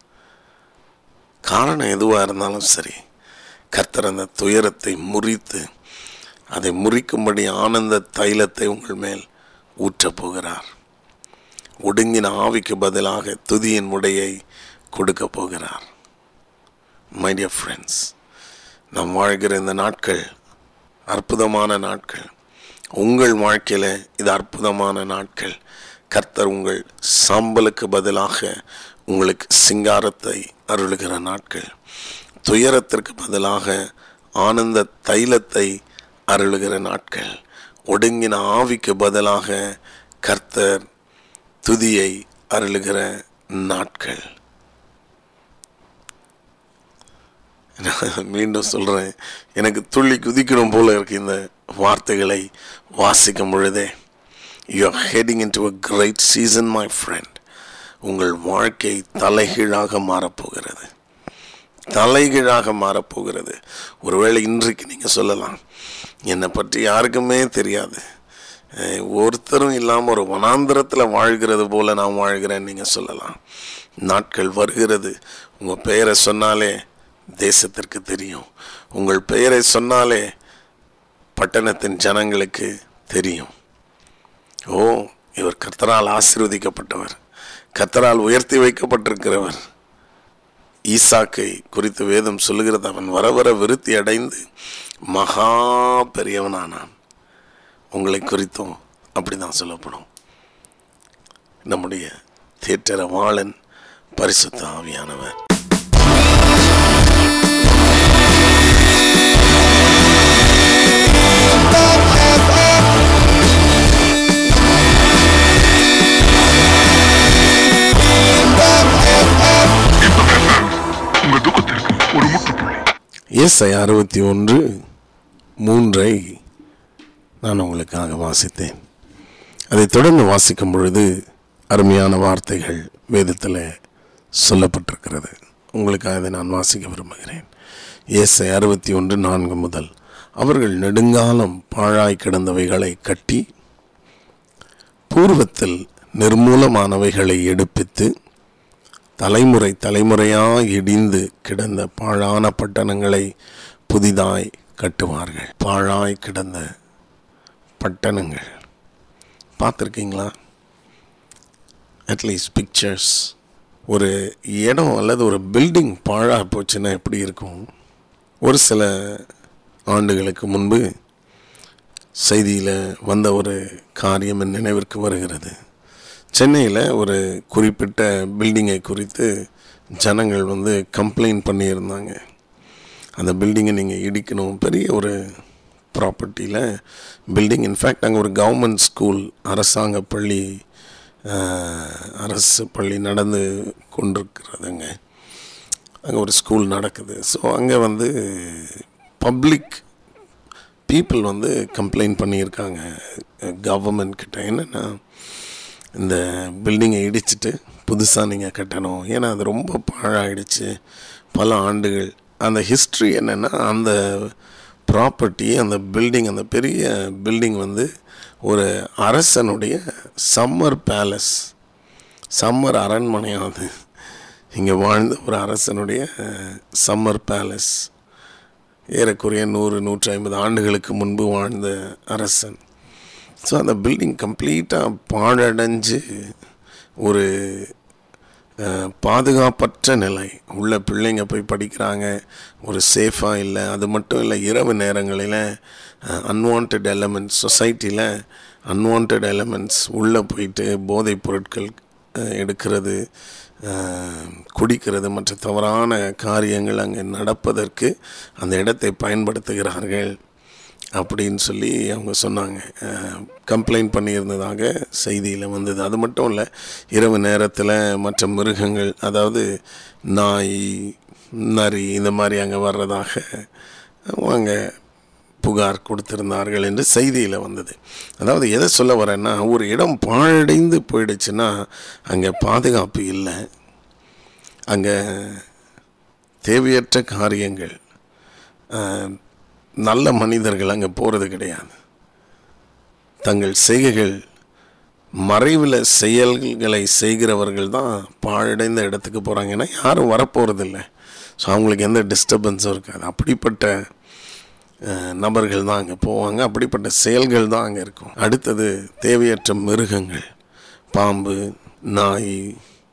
[SPEAKER 1] காரணம் எதுவாக இருந்தாலும் சரி கர்த்தர் அந்த துயரத்தை முறித்து அதை முறிக்கும்படி ஆனந்த தைலத்தை உங்கள் மேல் ஊற்றப் போகிறார் ஒடுங்கின ஆவிக்கு பதிலாக துதியின் உடையை கொடுக்க போகிறார் மை டியர் ஃப்ரெண்ட்ஸ் நாம் வாழ்கிற இந்த நாட்கள் அற்புதமான நாட்கள் உங்கள் வாழ்க்கையில் இது அற்புதமான நாட்கள் கர்த்தர் உங்கள் சாம்பலுக்கு பதிலாக உங்களுக்கு சிங்காரத்தை அருளுகிற நாட்கள் துயரத்திற்கு பதிலாக ஆனந்த தைலத்தை அருளுகிற நாட்கள் ஒடுங்கின ஆவிக்கு பதிலாக கர்த்தர் துதியை அருளுகிற நாட்கள் நான் மீண்டும் சொல்கிறேன் எனக்கு துள்ளி குதிக்கணும் போல இருக்கு இந்த வார்த்தைகளை வாசிக்கும் பொழுதே you are heading into a great season my friend உங்கள் வாழ்க்கை தலைகீழாக மாறப்போகிறது தலைகீழாக மாறப்போகிறது ஒருவேளை இன்றைக்கு நீங்கள் சொல்லலாம் என்னை பற்றி யாருக்குமே தெரியாது அஹ் ஒருத்தரும் இல்லாமல் ஒரு வனாந்திரத்தில் வாழ்கிறது போல நான் வாழ்கிறேன்னு நீங்கள் சொல்லலாம் நாட்கள் வருகிறது உங்கள் பெயரை சொன்னாலே தேசத்திற்கு தெரியும் உங்கள் பெயரை சொன்னாலே பட்டணத்தின் ஜனங்களுக்கு தெரியும் ஓ இவர் கர்த்தரால் ஆசீர்வதிக்கப்பட்டவர் கர்த்தரால் உயர்த்தி வைக்கப்பட்டிருக்கிறவர் ஈசாக்கை குறித்து வேதம் சொல்லுகிறது அவன் வர வர விருத்தி அடைந்து மகா பெரியவனானான் உங்களை குறித்தும் அப்படிதான் சொல்லப்படும் நம்முடைய தேட்டர வாளன் பரிசுத்த ஆவியானவர்
[SPEAKER 4] உங்க துக்கத்திற்கு ஒரு முற்றுப்புள்ளி
[SPEAKER 1] ஏசை அறுபத்தி ஒன்று மூன்றை நான் உங்களுக்காக வாசித்தேன் அதைத் தொடர்ந்து வாசிக்கும் பொழுது அருமையான வார்த்தைகள் வேதத்தில் சொல்லப்பட்டிருக்கிறது உங்களுக்காக இதை நான் வாசிக்க விரும்புகிறேன் ஏசை அறுபத்தி ஒன்று நான்கு முதல் அவர்கள் நெடுங்காலம் பாழாய் கிடந்தவைகளை கட்டி பூர்வத்தில் நிர்மூலமானவைகளை எடுப்பித்து தலைமுறை தலைமுறையாய் இடிந்து கிடந்த பாழான பட்டணங்களை புதிதாய் கட்டுவார்கள் பாழாய் கிடந்த பட்டணங்கள் பார்த்துருக்கீங்களா அட்லீஸ்ட் பிக்சர்ஸ் ஒரு இடம் அல்லது ஒரு பில்டிங் பாழா போச்சுன்னா எப்படி இருக்கும் ஒரு சில ஆண்டுகளுக்கு முன்பு செய்தியில் வந்த ஒரு காரியம் என் நினைவிற்கு வருகிறது சென்னையில் ஒரு குறிப்பிட்ட பில்டிங்கை குறித்து ஜனங்கள் வந்து கம்ப்ளைண்ட் பண்ணியிருந்தாங்க அந்த பில்டிங்கை நீங்கள் இடிக்கணும் பெரிய ஒரு ப்ராப்பர்ட்டியில் பில்டிங் இன்ஃபேக்ட் அங்கே ஒரு கவர்மெண்ட் ஸ்கூல் அரசாங்க பள்ளி ஆஹ், அரசு பள்ளி நடந்து கொண்டிருக்கிறதுங்க அங்கே ஒரு ஸ்கூல் நடக்குது ஸோ அங்கே வந்து பப்ளிக் பீப்புள் வந்து கம்ப்ளைண்ட் பண்ணியிருக்காங்க கவர்மெண்ட் கிட்ட என்னென்னா இந்த பில்டிங்கை இடிச்சிட்டு புதுசாக நீங்கள் கட்டணும் ஏன்னா அது ரொம்ப பாழாயிடுச்சு பல ஆண்டுகள் அந்த ஹிஸ்ட்ரி என்னென்னா அந்த ப்ராப்பர்ட்டி அந்த பில்டிங் அந்த பெரிய பில்டிங் வந்து ஒரு அரசனுடைய சம்மர் பேலஸ் சம்மர் அரண்மனையாவது இங்கே வாழ்ந்த ஒரு அரசனுடைய சம்மர் பேலஸ் ஏறக்குறைய நூறு நூற்றி ஐம்பது ஆண்டுகளுக்கு முன்பு வாழ்ந்த அரசன் ஸோ அந்த பில்டிங் கம்ப்ளீட்டாக பாழடைஞ்சு ஒரு அஹ், பாதுகாப்பற்ற நிலை உள்ள பிள்ளைங்க போய் படிக்கிறாங்க ஒரு சேஃபாக இல்லை அது மட்டும் இல்லை இரவு நேரங்களில் அன்வான்ட் எலமெண்ட்ஸ் சொசைட்டியில் அன்வான்ட் எலமெண்ட்ஸ் உள்ளே போயிட்டு போதைப் பொருட்கள் அஹ், எடுக்கிறது அஹ், குடிக்கிறது மற்ற தவறான காரியங்கள் அங்கே நடப்பதற்கு அந்த இடத்தை பயன்படுத்துகிறார்கள் அப்படின்னு சொல்லி அவங்க சொன்னாங்க கம்ப்ளைண்ட் பண்ணியிருந்ததாக செய்தியில் வந்தது அது மட்டும் இல்லை இரவு நேரத்தில் மற்ற மிருகங்கள் அதாவது நாய் நரி இந்த மாதிரி அங்கே வர்றதாக அவங்க புகார் கொடுத்திருந்தார்கள் என்று செய்தியில் வந்தது அதாவது எதை சொல்ல வரேன்னா ஒரு இடம் பாழடைந்து போயிடுச்சுன்னா அங்கே பாதுகாப்பு இல்லை அங்கே தேவையற்ற காரியங்கள் அஹ், நல்ல மனிதர்கள் அங்கே போகிறது கிடையாது தங்கள் செய்கைகள் மறைவில் செயல்களை செய்கிறவர்கள் தான் பாழடைந்த இடத்துக்கு போகிறாங்க ஏன்னா யாரும் வரப்போகிறதில்ல ஸோ அவங்களுக்கு எந்த டிஸ்டர்பன்ஸும் இருக்காது அப்படிப்பட்ட அஹ், நபர்கள் தான் அங்கே போவாங்க அப்படிப்பட்ட செயல்கள் தான் அங்கே இருக்கும் அடுத்தது தேவையற்ற மிருகங்கள் பாம்பு நாய்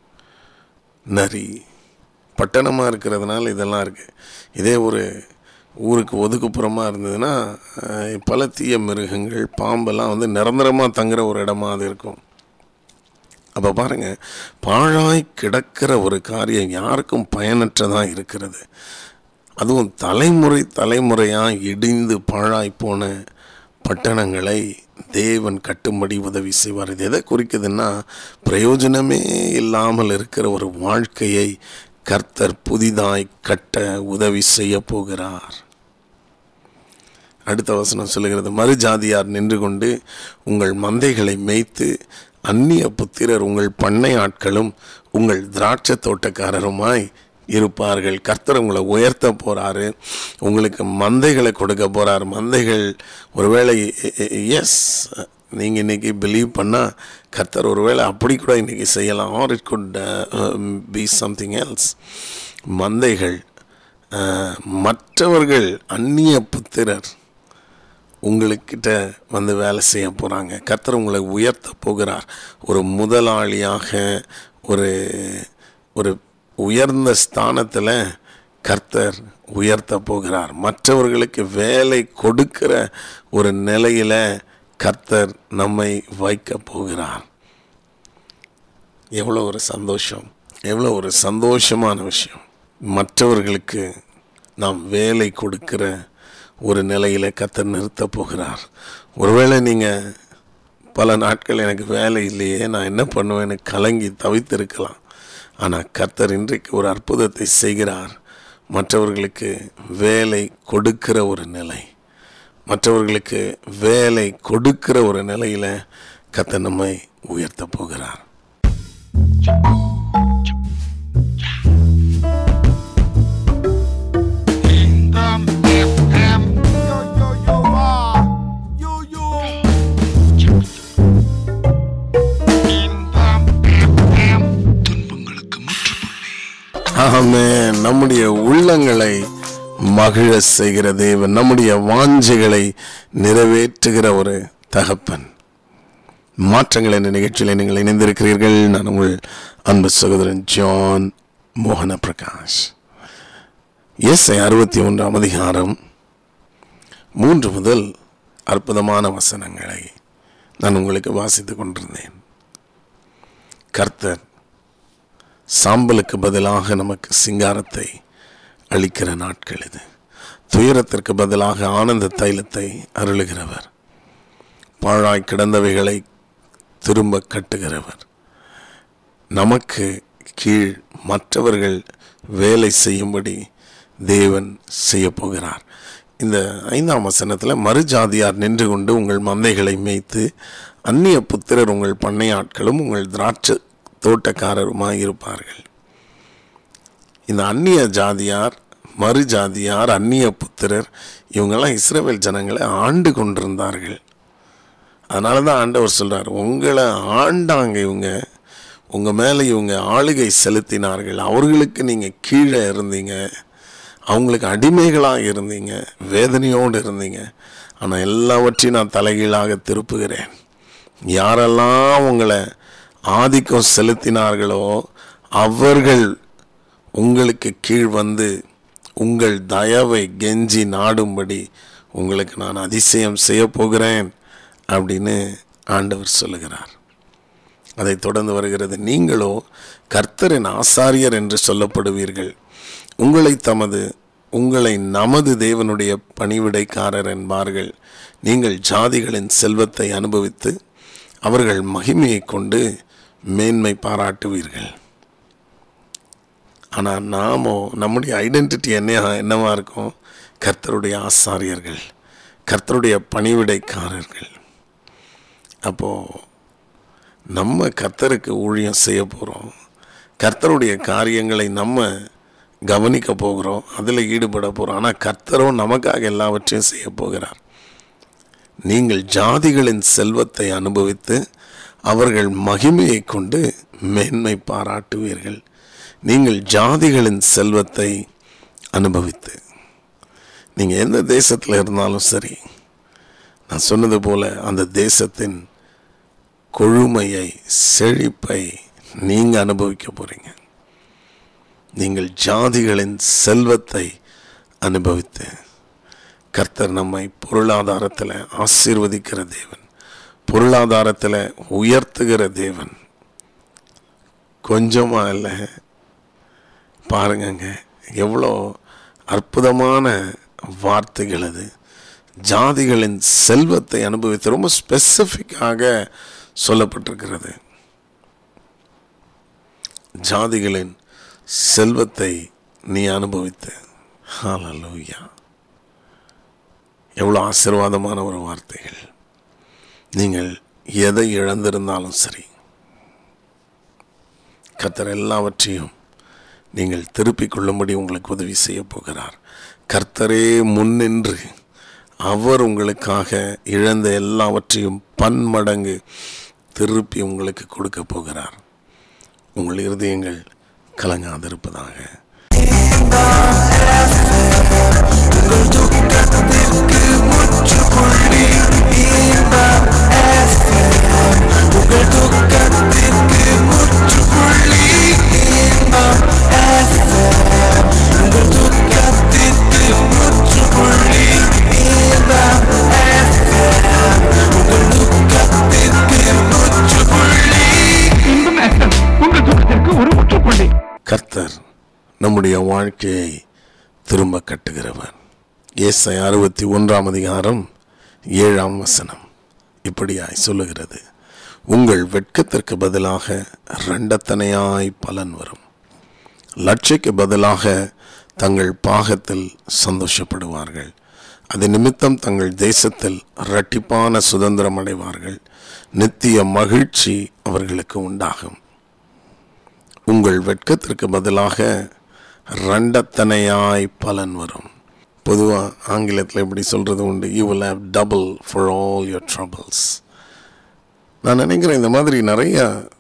[SPEAKER 1] நரி பட்டணமாக இருக்கிறதுனால இதெல்லாம் இருக்குது இதே ஒரு ஊருக்கு ஒதுக்குப்புறமாக இருந்ததுன்னா அஹ், பல தீய மிருகங்கள் பாம்பெல்லாம் வந்து நிரந்தரமாக தங்குற ஒரு இடமா அது இருக்கும் அப்போ பாருங்க பாழாய் கிடக்கிற ஒரு காரியம் யாருக்கும் பயனற்றதாக இருக்கிறது அதுவும் தலைமுறை தலைமுறையாக இடிந்து பாழாய் போன பட்டணங்களை தேவன் கட்டும்படி உதவி செய்வார் இது எதை குறிக்குதுன்னா பிரயோஜனமே இல்லாமல் இருக்கிற ஒரு வாழ்க்கையை கர்த்தர் புதிதாய் கட்ட உதவி செய்ய போகிறார் அடுத்த வசனம் சொல்லுகிறது மறுஜாதியார் நின்று கொண்டு உங்கள் மந்தைகளை மேய்த்து அந்நிய புத்திரர் உங்கள் பண்ணை ஆட்களும் உங்கள் திராட்சை தோட்டக்காரருமாய் இருப்பார்கள் கர்த்தர் உங்களை உயர்த்த போறாரு உங்களுக்கு மந்தைகளை கொடுக்க போறார் மந்தைகள் ஒருவேளை எஸ் நீங்க இன்னைக்கு பிலீவ் பண்ணா கர்த்தர் ஒருவேளை அப்படி கூட இன்னைக்கு செய்யலாம் or it could be something else மந்தைகள் அஹ், மற்றவர்கள் அந்நிய புத்திரர் உங்களுக்கிட்ட வந்து வேலை செய்ய போகிறாங்க கர்த்தர் உங்களை உயர்த்த போகிறார் ஒரு முதலாளியாக ஒரு ஒரு உயர்ந்த ஸ்தானத்தில் கர்த்தர் உயர்த்த போகிறார் மற்றவர்களுக்கு வேலை கொடுக்கிற ஒரு நிலையில் கர்த்தர் நம்மை வைக்க போகிறார் எவ்வளோ ஒரு சந்தோஷம் எவ்வளோ ஒரு சந்தோஷமான விஷயம் மற்றவர்களுக்கு நாம் வேலை கொடுக்கிற ஒரு நிலையில் கத்தர் நிறுத்த போகிறார் ஒருவேளை நீங்கள் பல நாட்கள் எனக்கு வேலை இல்லையே நான் என்ன பண்ணுவேன்னு கலங்கி தவித்திருக்கலாம் ஆனால் கர்த்தர் இன்றைக்கு ஒரு அற்புதத்தை செய்கிறார் மற்றவர்களுக்கு வேலை கொடுக்கிற ஒரு நிலை மற்றவர்களுக்கு வேலை கொடுக்கிற ஒரு நிலையில் கர்த்தர் நம்மை உயர்த்த போகிறார்
[SPEAKER 4] துன்பங்களுக்கு முற்றுப்புள்ளி
[SPEAKER 1] ஆமே நம்முடைய உள்ளங்களை மகிழ செய்கிற தேவன் நம்முடைய வாஞ்சைகளை நிறைவேற்றுகிற ஒரு தகப்பன் மாற்றங்கள் என்ற நிகழ்ச்சியில் நீங்கள் இணைந்திருக்கிறீர்கள் நான் உங்கள் அன்பு சகோதரன் ஜான் மோகன பிரகாஷ் எஸ்ஐ அறுபத்தி ஒன்றாம் அதிகாரம் மூன்று முதல் அற்புதமான வசனங்களை நான் உங்களுக்கு வாசித்துக் கொண்டிருந்தேன் கர்த்தர் சாம்பலுக்கு பதிலாக நமக்கு சிங்காரத்தை அளிக்கிற நாட்கள் இது துயரத்திற்கு பதிலாக ஆனந்த தைலத்தை அருளுகிறவர் பாழாய் கிடந்தவைகளை திரும்ப கட்டுகிறவர் நமக்கு கீழ் மற்றவர்கள் வேலை செய்யும்படி தேவன் செய்ய போகிறார் இந்த ஐந்தாம் வசனத்தில் மறுஜாதியார் நின்று கொண்டு உங்கள் மந்தைகளை மேய்த்து அந்நிய புத்திரர் உங்கள் பண்ணையாட்களும் உங்கள் திராட்சை தோட்டக்காரருமாய் இருப்பார்கள் இந்த அந்நிய ஜாதியார் மறு ஜாதியார் அந்நிய புத்திரர் இவங்கெல்லாம் இஸ்ரவேல் ஜனங்களை ஆண்டு கொண்டிருந்தார்கள் அதனால தான் ஆண்டவர் சொல்றார் உங்களை ஆண்டாங்க இவங்க உங்கள் மேலே இவங்க ஆளுகை செலுத்தினார்கள் அவர்களுக்கு நீங்கள் கீழே இருந்தீங்க அவங்களுக்கு அடிமைகளாக இருந்தீங்க வேதனையோடு இருந்தீங்க ஆனால் எல்லாவற்றையும் நான் தலைகீழாக திருப்புகிறேன் யாரெல்லாம் உங்களை ஆதிக்கம் செலுத்தினார்களோ அவர்கள் உங்களுக்கு கீழ் வந்து உங்கள் தயவை கெஞ்சி நாடும்படி உங்களுக்கு நான் அதிசயம் செய்ய போகிறேன் அப்படின்னு ஆண்டவர் சொல்லுகிறார் அதை தொடர்ந்து வருகிறது நீங்களோ கர்த்தரின் ஆசாரியர் என்று சொல்லப்படுவீர்கள் உங்களை தமது உங்களை நமது தேவனுடைய பணிவிடைக்காரர் என்பார்கள் நீங்கள் ஜாதிகளின் செல்வத்தை அனுபவித்து அவர்கள் மகிமையை கொண்டு மேன்மை பாராட்டுவீர்கள் ஆனால் நாமோ நம்முடைய ஐடென்டிட்டி என்ன என்னவா இருக்கும் கர்த்தருடைய ஆசாரியர்கள் கர்த்தருடைய பணிவிடைக்காரர்கள் அப்போது நம்ம கர்த்தருக்கு ஊழியம் செய்ய போகிறோம் கர்த்தருடைய காரியங்களை நம்ம கவனிக்க போகிறோம் அதில் ஈடுபட போகிறோம் ஆனால் கர்த்தரோ நமக்காக எல்லாவற்றையும் செய்ய போகிறார் நீங்கள் ஜாதிகளின் செல்வத்தை அனுபவித்து அவர்கள் மகிமையை கொண்டு மேன்மை பாராட்டுவீர்கள் நீங்கள் ஜாதிகளின் செல்வத்தை அனுபவித்து நீங்கள் எந்த தேசத்தில் இருந்தாலும் சரி நான் சொன்னது போல அந்த தேசத்தின் கொழுமையை செழிப்பை நீங்கள் அனுபவிக்க போகிறீங்க நீங்கள் ஜாதிகளின் செல்வத்தை அனுபவித்து கர்த்தர் நம்மை பொருளாதாரத்தில் ஆசீர்வதிக்கிற தேவன் பொருளாதாரத்தில் உயர்த்துகிற தேவன் கொஞ்சமா இல்லை பாருங்கங்க எவ்வளோ அற்புதமான வார்த்தைகள் அது ஜாதிகளின் செல்வத்தை அனுபவித்து ரொம்ப ஸ்பெசிஃபிக்காக சொல்லப்பட்டிருக்கிறது ஜாதிகளின் செல்வத்தை நீ அனுபவித்த ஹalleluya எவ்வளோ ஆசீர்வாதமான ஒரு வார்த்தைகள் நீங்கள் எதை இழந்திருந்தாலும் சரி கர்த்தர் எல்லாவற்றையும் நீங்கள் திருப்பிக் கொள்ளும்படி உங்களுக்கு உதவி செய்ய போகிறார் கர்த்தரே முன்னின்று அவர் உங்களுக்காக இழந்த எல்லாவற்றையும் பன்மடங்கு திருப்பி உங்களுக்கு கொடுக்க போகிறார் உங்கள் இருதயங்கள் கலங்காதிருப்பதாக
[SPEAKER 5] இன்பம் FM உங்கள் துக்கத்திற்கு ஒரு முற்றுப்புள்ளி
[SPEAKER 1] கர்த்தர் நம்முடைய வாழ்க்கையை திரும்ப கட்டுகிறவர் ஏசை அறுபத்தி ஒன்றாம் அதிகாரம் ஏழாம் வசனம் இப்படியாய் சொல்லுகிறது உங்கள் வெட்கத்திற்கு பதிலாக ரெண்டத்தனையாய் பலன் வரும் லட்சைக்கு பதிலாக தங்கள் பாகத்தில் சந்தோஷப்படுவார்கள் அது நிமித்தம் தங்கள் தேசத்தில் இரட்டிப்பான சுதந்திரம் அடைவார்கள் நித்திய மகிழ்ச்சி அவர்களுக்கு உண்டாகும் உங்கள் வெட்கத்திற்கு பதிலாக ரெண்டத்தனையாய் பலன் வரும் பொதுவாக ஆங்கிலத்தில் இப்படி சொல்கிறது உண்டு you will have double for all your troubles நான் நினைக்கிறேன் இந்த மாதிரி நிறைய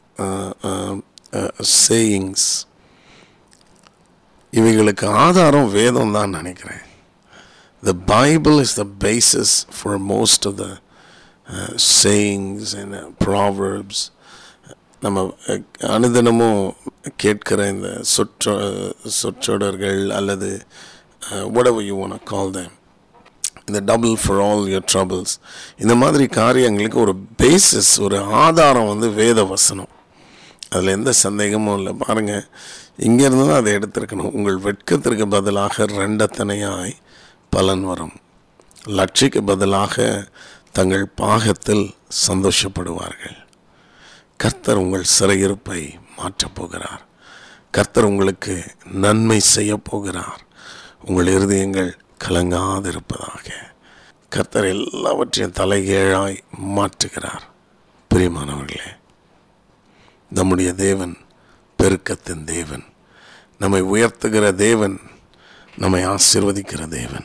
[SPEAKER 1] சேயிங்ஸ் இவைகளுக்கு ஆதாரம் வேதம் தான் நினைக்கிறேன் the bible is the basis for most of the uh, sayings and uh, proverbs நம்ம அஹ், அனுதினமும் கேட்கிற இந்த சொற்ற சொற்றொடர்கள் அல்லது whatever you want to call them இந்த double for all your troubles இந்த மாதிரி காரியங்களுக்கு ஒரு பேசிஸ் ஒரு ஆதாரம் வந்து வேத வசனம் அதில் எந்த சந்தேகமும் இல்லை பாருங்கள் இங்கேருந்து தான் அதை எடுத்திருக்கணும் உங்கள் வெட்கத்திற்கு பதிலாக ரெண்டத்தனையாய் பலன் வரும் லட்சிக்கு பதிலாக தங்கள் பாகத்தில் சந்தோஷப்படுவார்கள் கர்த்தர் உங்கள் சிறையிருப்பை மாற்றப் போகிறார் கர்த்தர் உங்களுக்கு நன்மை செய்ய போகிறார் உங்கள் இருதயங்கள் கலங்காதிருப்பதாக கர்த்தர் எல்லாவற்றையும் தலைகீழாய் மாற்றுகிறார் பிரியமானவர்களே நம்முடைய தேவன் பெருக்கத்தின் தேவன் நம்மை உயர்த்துகிற தேவன் நம்மை ஆசீர்வதிக்கிற தேவன்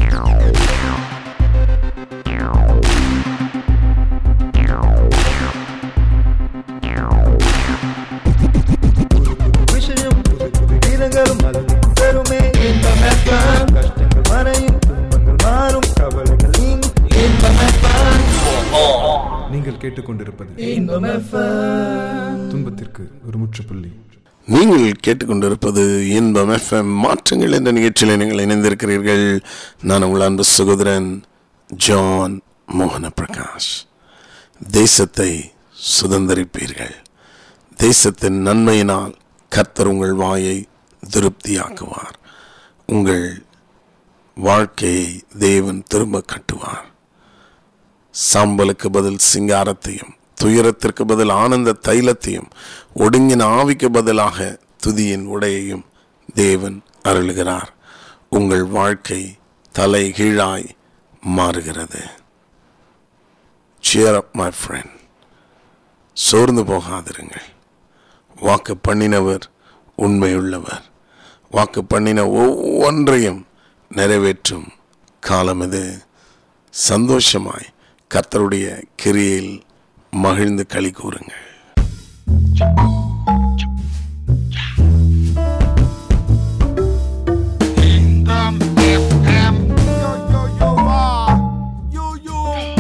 [SPEAKER 2] விஷயம் புது புது கீதங்களும் அதில் பெருமே இன்பம் FM. கஷ்டங்கள் மறையும் துன்பங்கள் மாறும் கவலைகள் நீங்கும் இன்பம் FM.
[SPEAKER 3] நீங்கள் கேட்டுக்கொண்டிருப்பது
[SPEAKER 2] இன்பம் FM.
[SPEAKER 3] துன்பத்திற்கு ஒரு முற்றுப்புள்ளி
[SPEAKER 1] நீங்கள் கேட்டுக்கொண்டிருப்பது இன்பம் எஃப்எம் மாற்றங்கள் என்ற நிகழ்ச்சியில் நீங்கள் இணைந்திருக்கிறீர்கள் நான் உங்கள் அன்பு சகோதரன் ஜான் மோகன பிரகாஷ் தேசத்தை சுதந்தரிப்பீர்கள் தேசத்தின் நன்மையினால் கர்த்தர் உங்கள் வாயை திருப்தியாக்குவார் உங்கள் வாழ்க்கையை தேவன் திரும்ப கட்டுவார் சாம்பலுக்கு பதில் சிங்காரத்தையும் துயரத்திற்கு பதில் ஆனந்த தைலத்தையும் ஒடுங்கின ஆவிக்கு பதிலாக துதியின் உடையையும் தேவன் அருளுகிறார் உங்கள் வாழ்க்கை தலை கீழாய் மாறுகிறது cheer up my friend சோர்ந்து போகாதிருங்கள் வாக்கு பண்ணினவர் உண்மையுள்ளவர் வாக்கு பண்ணின ஒவ்வொன்றையும் நிறைவேற்றும் காலம் இது சந்தோஷமாய் கர்த்தருடைய கிரியில் மகிழ்ந்து களி கூறுங்கள்
[SPEAKER 4] Imbam FM. Yo, yo, yo, ah. Yo, yo.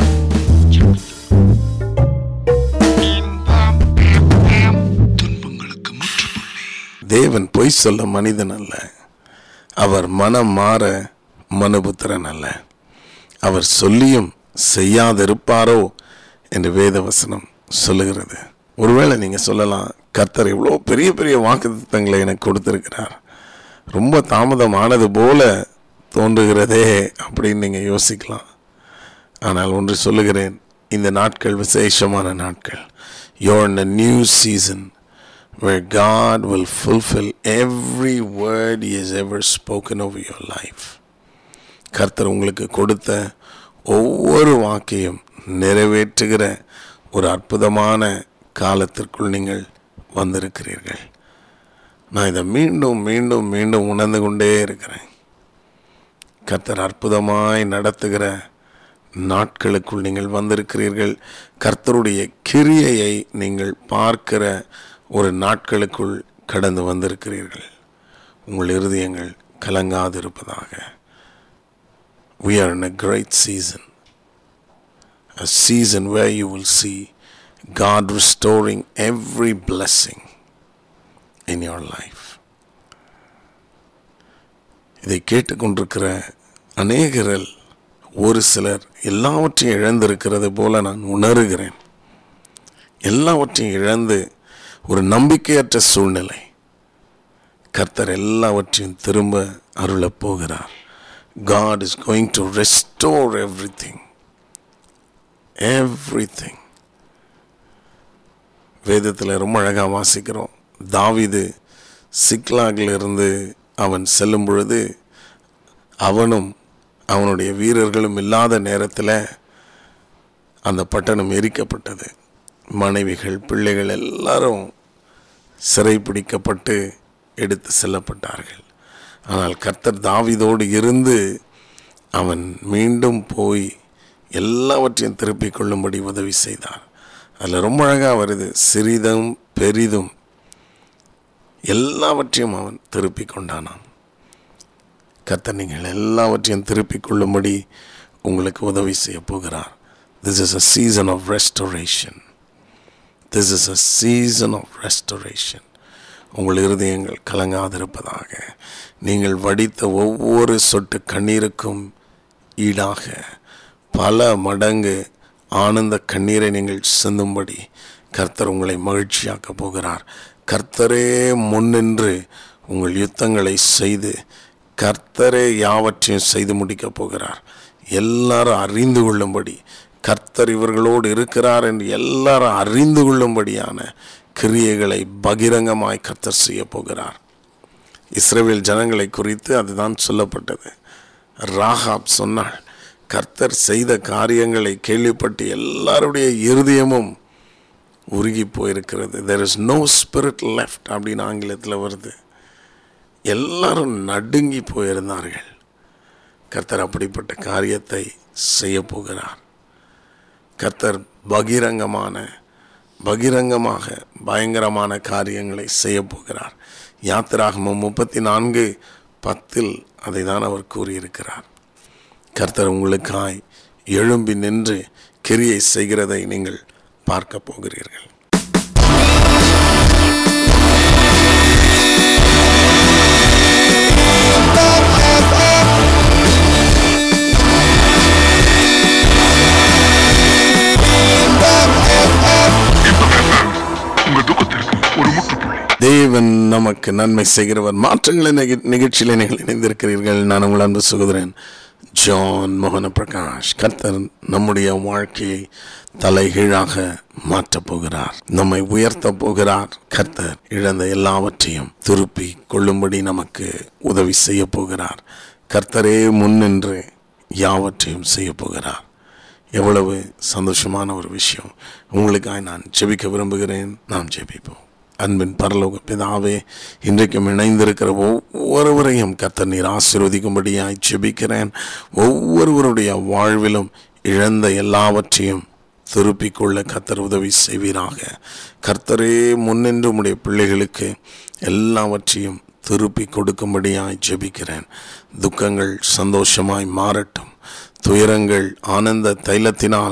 [SPEAKER 4] Imbam FM. துன்பங்களுக்கு முற்றுப்புள்ளி
[SPEAKER 1] தேவன் பொய் சொல்ல மனிதன் அல்ல அவர் மனம் மாற மனுபுத்திரன் அல்ல அவர் சொல்லியும் செய்யாதிருப்பாரோ என்று வேதவசனம் சொல்லுகிறது ஒருவேளை நீங்கள் சொல்லலாம் கர்த்தர் இவ்வளோ பெரிய பெரிய வாக்குத்தங்களை எனக்கு கொடுத்திருக்கிறார் ரொம்ப தாமதமானது போல தோன்றுகிறதே அப்படின்னு நீங்கள் யோசிக்கலாம் ஆனால் ஒன்று சொல்லுகிறேன் இந்த நாட்கள் விசேஷமான நாட்கள் your in a new season where God will fulfill every word He has ever spoken over your life. கர்த்தர் உங்களுக்கு கொடுத்த ஒவ்வொரு வாக்கையும் நிறைவேற்றுகிற ஒரு அற்புதமான காலத்திற்குள் நீங்கள் வந்திருக்கிறீர்கள் நான் இதை மீண்டும் மீண்டும் மீண்டும் உணர்ந்து கொண்டே இருக்கிறேன் கர்த்தர் அற்புதமாய் நடத்துகிற நாட்களுக்குள் நீங்கள் வந்திருக்கிறீர்கள் கர்த்தருடைய கிரியையை நீங்கள் பார்க்கிற ஒரு நாட்களுக்குள் கடந்து வந்திருக்கிறீர்கள் உங்கள் இருதயங்கள் கலங்காதிருப்பதாக we are in a great season a season where you will see God restoring every blessing in your life இதை கேட்டுக்கொண்டிருக்கிற அநேகரில் ஒரு சிலர் எல்லாவற்றையும் இழந்திருக்கிறது போல நான் உணர்கிறேன் எல்லாவற்றையும் இழந்து ஒரு நம்பிக்கையற்ற சூழ்நிலை கர்த்தர் எல்லாவற்றையும் திரும்ப அருளப் போகிறார் God is going to restore everything. Everything. வேதத்தில் ரொம்ப அழகாக வாசிக்கிறோம் தாவிது சிக்லாகில் இருந்து அவன் செல்லும் பொழுது அவனும் அவனுடைய வீரர்களும் இல்லாத நேரத்தில் அந்த பட்டணம் எரிக்கப்பட்டது மனைவிகள் பிள்ளைகள் எல்லாரும் சிறைப்பிடிக்கப்பட்டு எடுத்து செல்லப்பட்டார்கள் ஆனால் கர்த்தர் தாவிதோடு இருந்து அவன் மீண்டும் போய் எல்லாவற்றையும் திருப்பிக் கொள்ளும்படி உதவி செய்தார் அதில் ரொம்ப அழகாக வருது சிறிதும் பெரிதும் எல்லாவற்றையும் அவன் திருப்பிக் கொண்டானான் கர்த்தர் நீங்கள் எல்லாவற்றையும் திருப்பிக் கொள்ளும்படி உங்களுக்கு உதவி செய்ய போகிறார் this is a season of restoration this is a season of restoration உங்கள் இருதயங்கள் கலங்காதிருப்பதாக நீங்கள் வடித்த ஒவ்வொரு சொட்டு கண்ணீருக்கும் ஈடாக பல மடங்கு ஆனந்த கண்ணீரை நீங்கள் சிந்தும்படி கர்த்தர் உங்களை மகிழ்ச்சியாக்க போகிறார் கர்த்தரே முன்னின்று உங்கள் யுத்தங்களை செய்து கர்த்தரே யாவற்றையும் செய்து முடிக்கப் போகிறார் எல்லாரும் அறிந்து கொள்ளும்படி கர்த்தர் இவர்களோடு இருக்கிறார் என்று எல்லாரும் அறிந்து கொள்ளும்படியான கிரியைகளை பகிரங்கமாய் கர்த்தர் செய்ய போகிறார் இஸ்ரேல் ஜனங்களை குறித்து அதுதான் சொல்லப்பட்டது ராகாப் சொன்னாள் கர்த்தர் செய்த காரியங்களை கேள்விப்பட்டு எல்லாருடைய இருதயமும் உருகி போயிருக்கிறது there is no spirit left அப்படின்னு ஆங்கிலத்தில் வருது எல்லாரும் நடுங்கி போயிருந்தார்கள் கர்த்தர் அப்படிப்பட்ட காரியத்தை செய்ய போகிறார் கர்த்தர் பகிரங்கமான பகிரங்கமாக பயங்கரமான காரியங்களை செய்ய போகிறார் யாத்திராகமம் முப்பத்தி நான்கு பத்தில் அதை தான் அவர் கூறியிருக்கிறார் கர்த்தர் உங்களுக்காய் எழும்பி நின்று கிரியை செய்கிறதை நீங்கள் பார்க்க போகிறீர்கள்
[SPEAKER 5] உங்கள் துக்கத்திற்கு ஒரு முற்றுப்புள்ளி
[SPEAKER 1] தேவன் நமக்கு நன்மை செய்கிறவர் மாற்றங்களை நிக- நிகழ்ச்சியில நீங்கள் இணைந்திருக்கிறீர்கள் நான் உங்கள் அன்பு சகோதரன் ஜான் மோகன பிரகாஷ் கர்த்தர் நம்முடைய வாழ்க்கையை தலைகீழாக மாற்றப் போகிறார் நம்மை உயர்த்த போகிறார் கர்த்தர் இழந்த எல்லாவற்றையும் திருப்பி கொள்ளும்படி நமக்கு உதவி செய்ய போகிறார் கர்த்தரே முன்னின்று யாவற்றையும் செய்ய போகிறார் எவ்வளவு சந்தோஷமான ஒரு விஷயம் உங்களுக்காக நான் ஜெபிக்க விரும்புகிறேன் நாம் ஜெபிப்போம் அன்பின் பரலோக பிதாவே இன்றைக்கும் இணைந்திருக்கிற ஒவ்வொருவரையும் கர்த்தர் நீர் ஆசீர்வதிக்கும்படியாய் ஜெபிக்கிறேன் ஒவ்வொருவருடைய வாழ்விலும் இழந்த எல்லாவற்றையும் திருப்பிக் கொள்ள கர்த்தர் உதவி செய்வீராக கர்த்தரே முன்னின்று உம்முடைய பிள்ளைகளுக்கு எல்லாவற்றையும் திருப்பி கொடுக்கும்படியாய் ஜெபிக்கிறேன் துக்கங்கள் சந்தோஷமாய் மாறட்டும் துயரங்கள் ஆனந்த தைலத்தினால்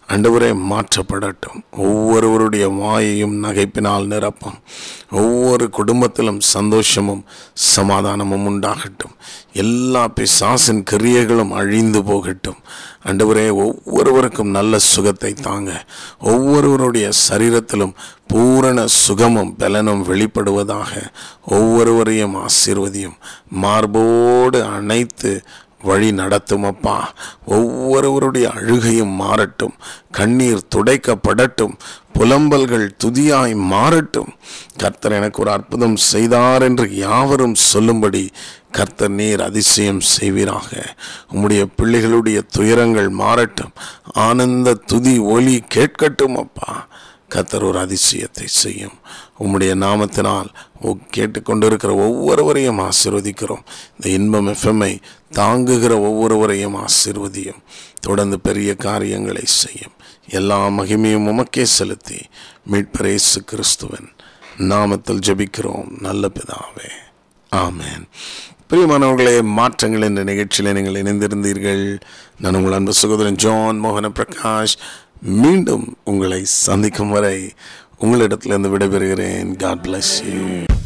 [SPEAKER 1] ஆண்டவரே மாற்றப்படட்டும் ஒவ்வொருவருடைய வாயையும் நகைப்பினால் நிரப்பும் ஒவ்வொரு குடும்பத்திலும் சந்தோஷமும் சமாதானமும் உண்டாகட்டும் எல்லா பிசாசின் கிரியைகளும் அழிந்து போகட்டும் ஆண்டவரே ஒவ்வொருவருக்கும் நல்ல சுகத்தை தாங்க ஒவ்வொருவருடைய சரீரத்திலும் பூரண சுகமும் பலனும் வெளிப்படுவதாக ஒவ்வொருவரையும் ஆசீர்வதியும் மார்போடு அணைத்து வழி நடத்தும் அப்பா ஒவ்வொருவருடைய அழுகையும் மாறட்டும் கண்ணீர் துடைக்கப்படட்டும் புலம்பல்கள் துதியாய் மாறட்டும் கர்த்தர் எனக்கு ஒரு அற்புதம் செய்தார் என்று யாவரும் சொல்லும்படி கர்த்தர் நீர் அதிசயம் செய்வீராக உம்முடைய பிள்ளைகளுடைய துயரங்கள் மாறட்டும் ஆனந்த துதி ஒலி கேட்கட்டும் அப்பா கர்த்தர் ஒரு அதிசயத்தை செய்யும் உம்முடைய நாமத்தினால் ஒ- கேட்டுக்கொண்டிருக்கிற ஒவ்வொருவரையும் ஆசீர்வதிக்கிறோம் இந்த இன்பம் எஃப்எம்ஐ தாங்குகிற ஒவ்வொருவரையும் ஆசீர்வதியும் தொடர்ந்து பெரிய காரியங்களை செய்யும் எல்லா மகிமையும் உமக்கே செலுத்தி மீட்பர் இயேசு கிறிஸ்துவன் நாமத்தில் ஜெபிக்கிறோம் நல்ல பிதாவே ஆமென் பிரியமானவர்களே மாற்றங்கள் என்ற நிகழ்ச்சியில் நீங்கள் இணைந்திருந்தீர்கள் நான் உங்கள் அன்பு சகோதரன் ஜான் மோகன பிரகாஷ் மீண்டும் உங்களை சந்திக்கும் வரை உங்களிடத்திலிருந்து விடைபெறுகிறேன் காட் bless you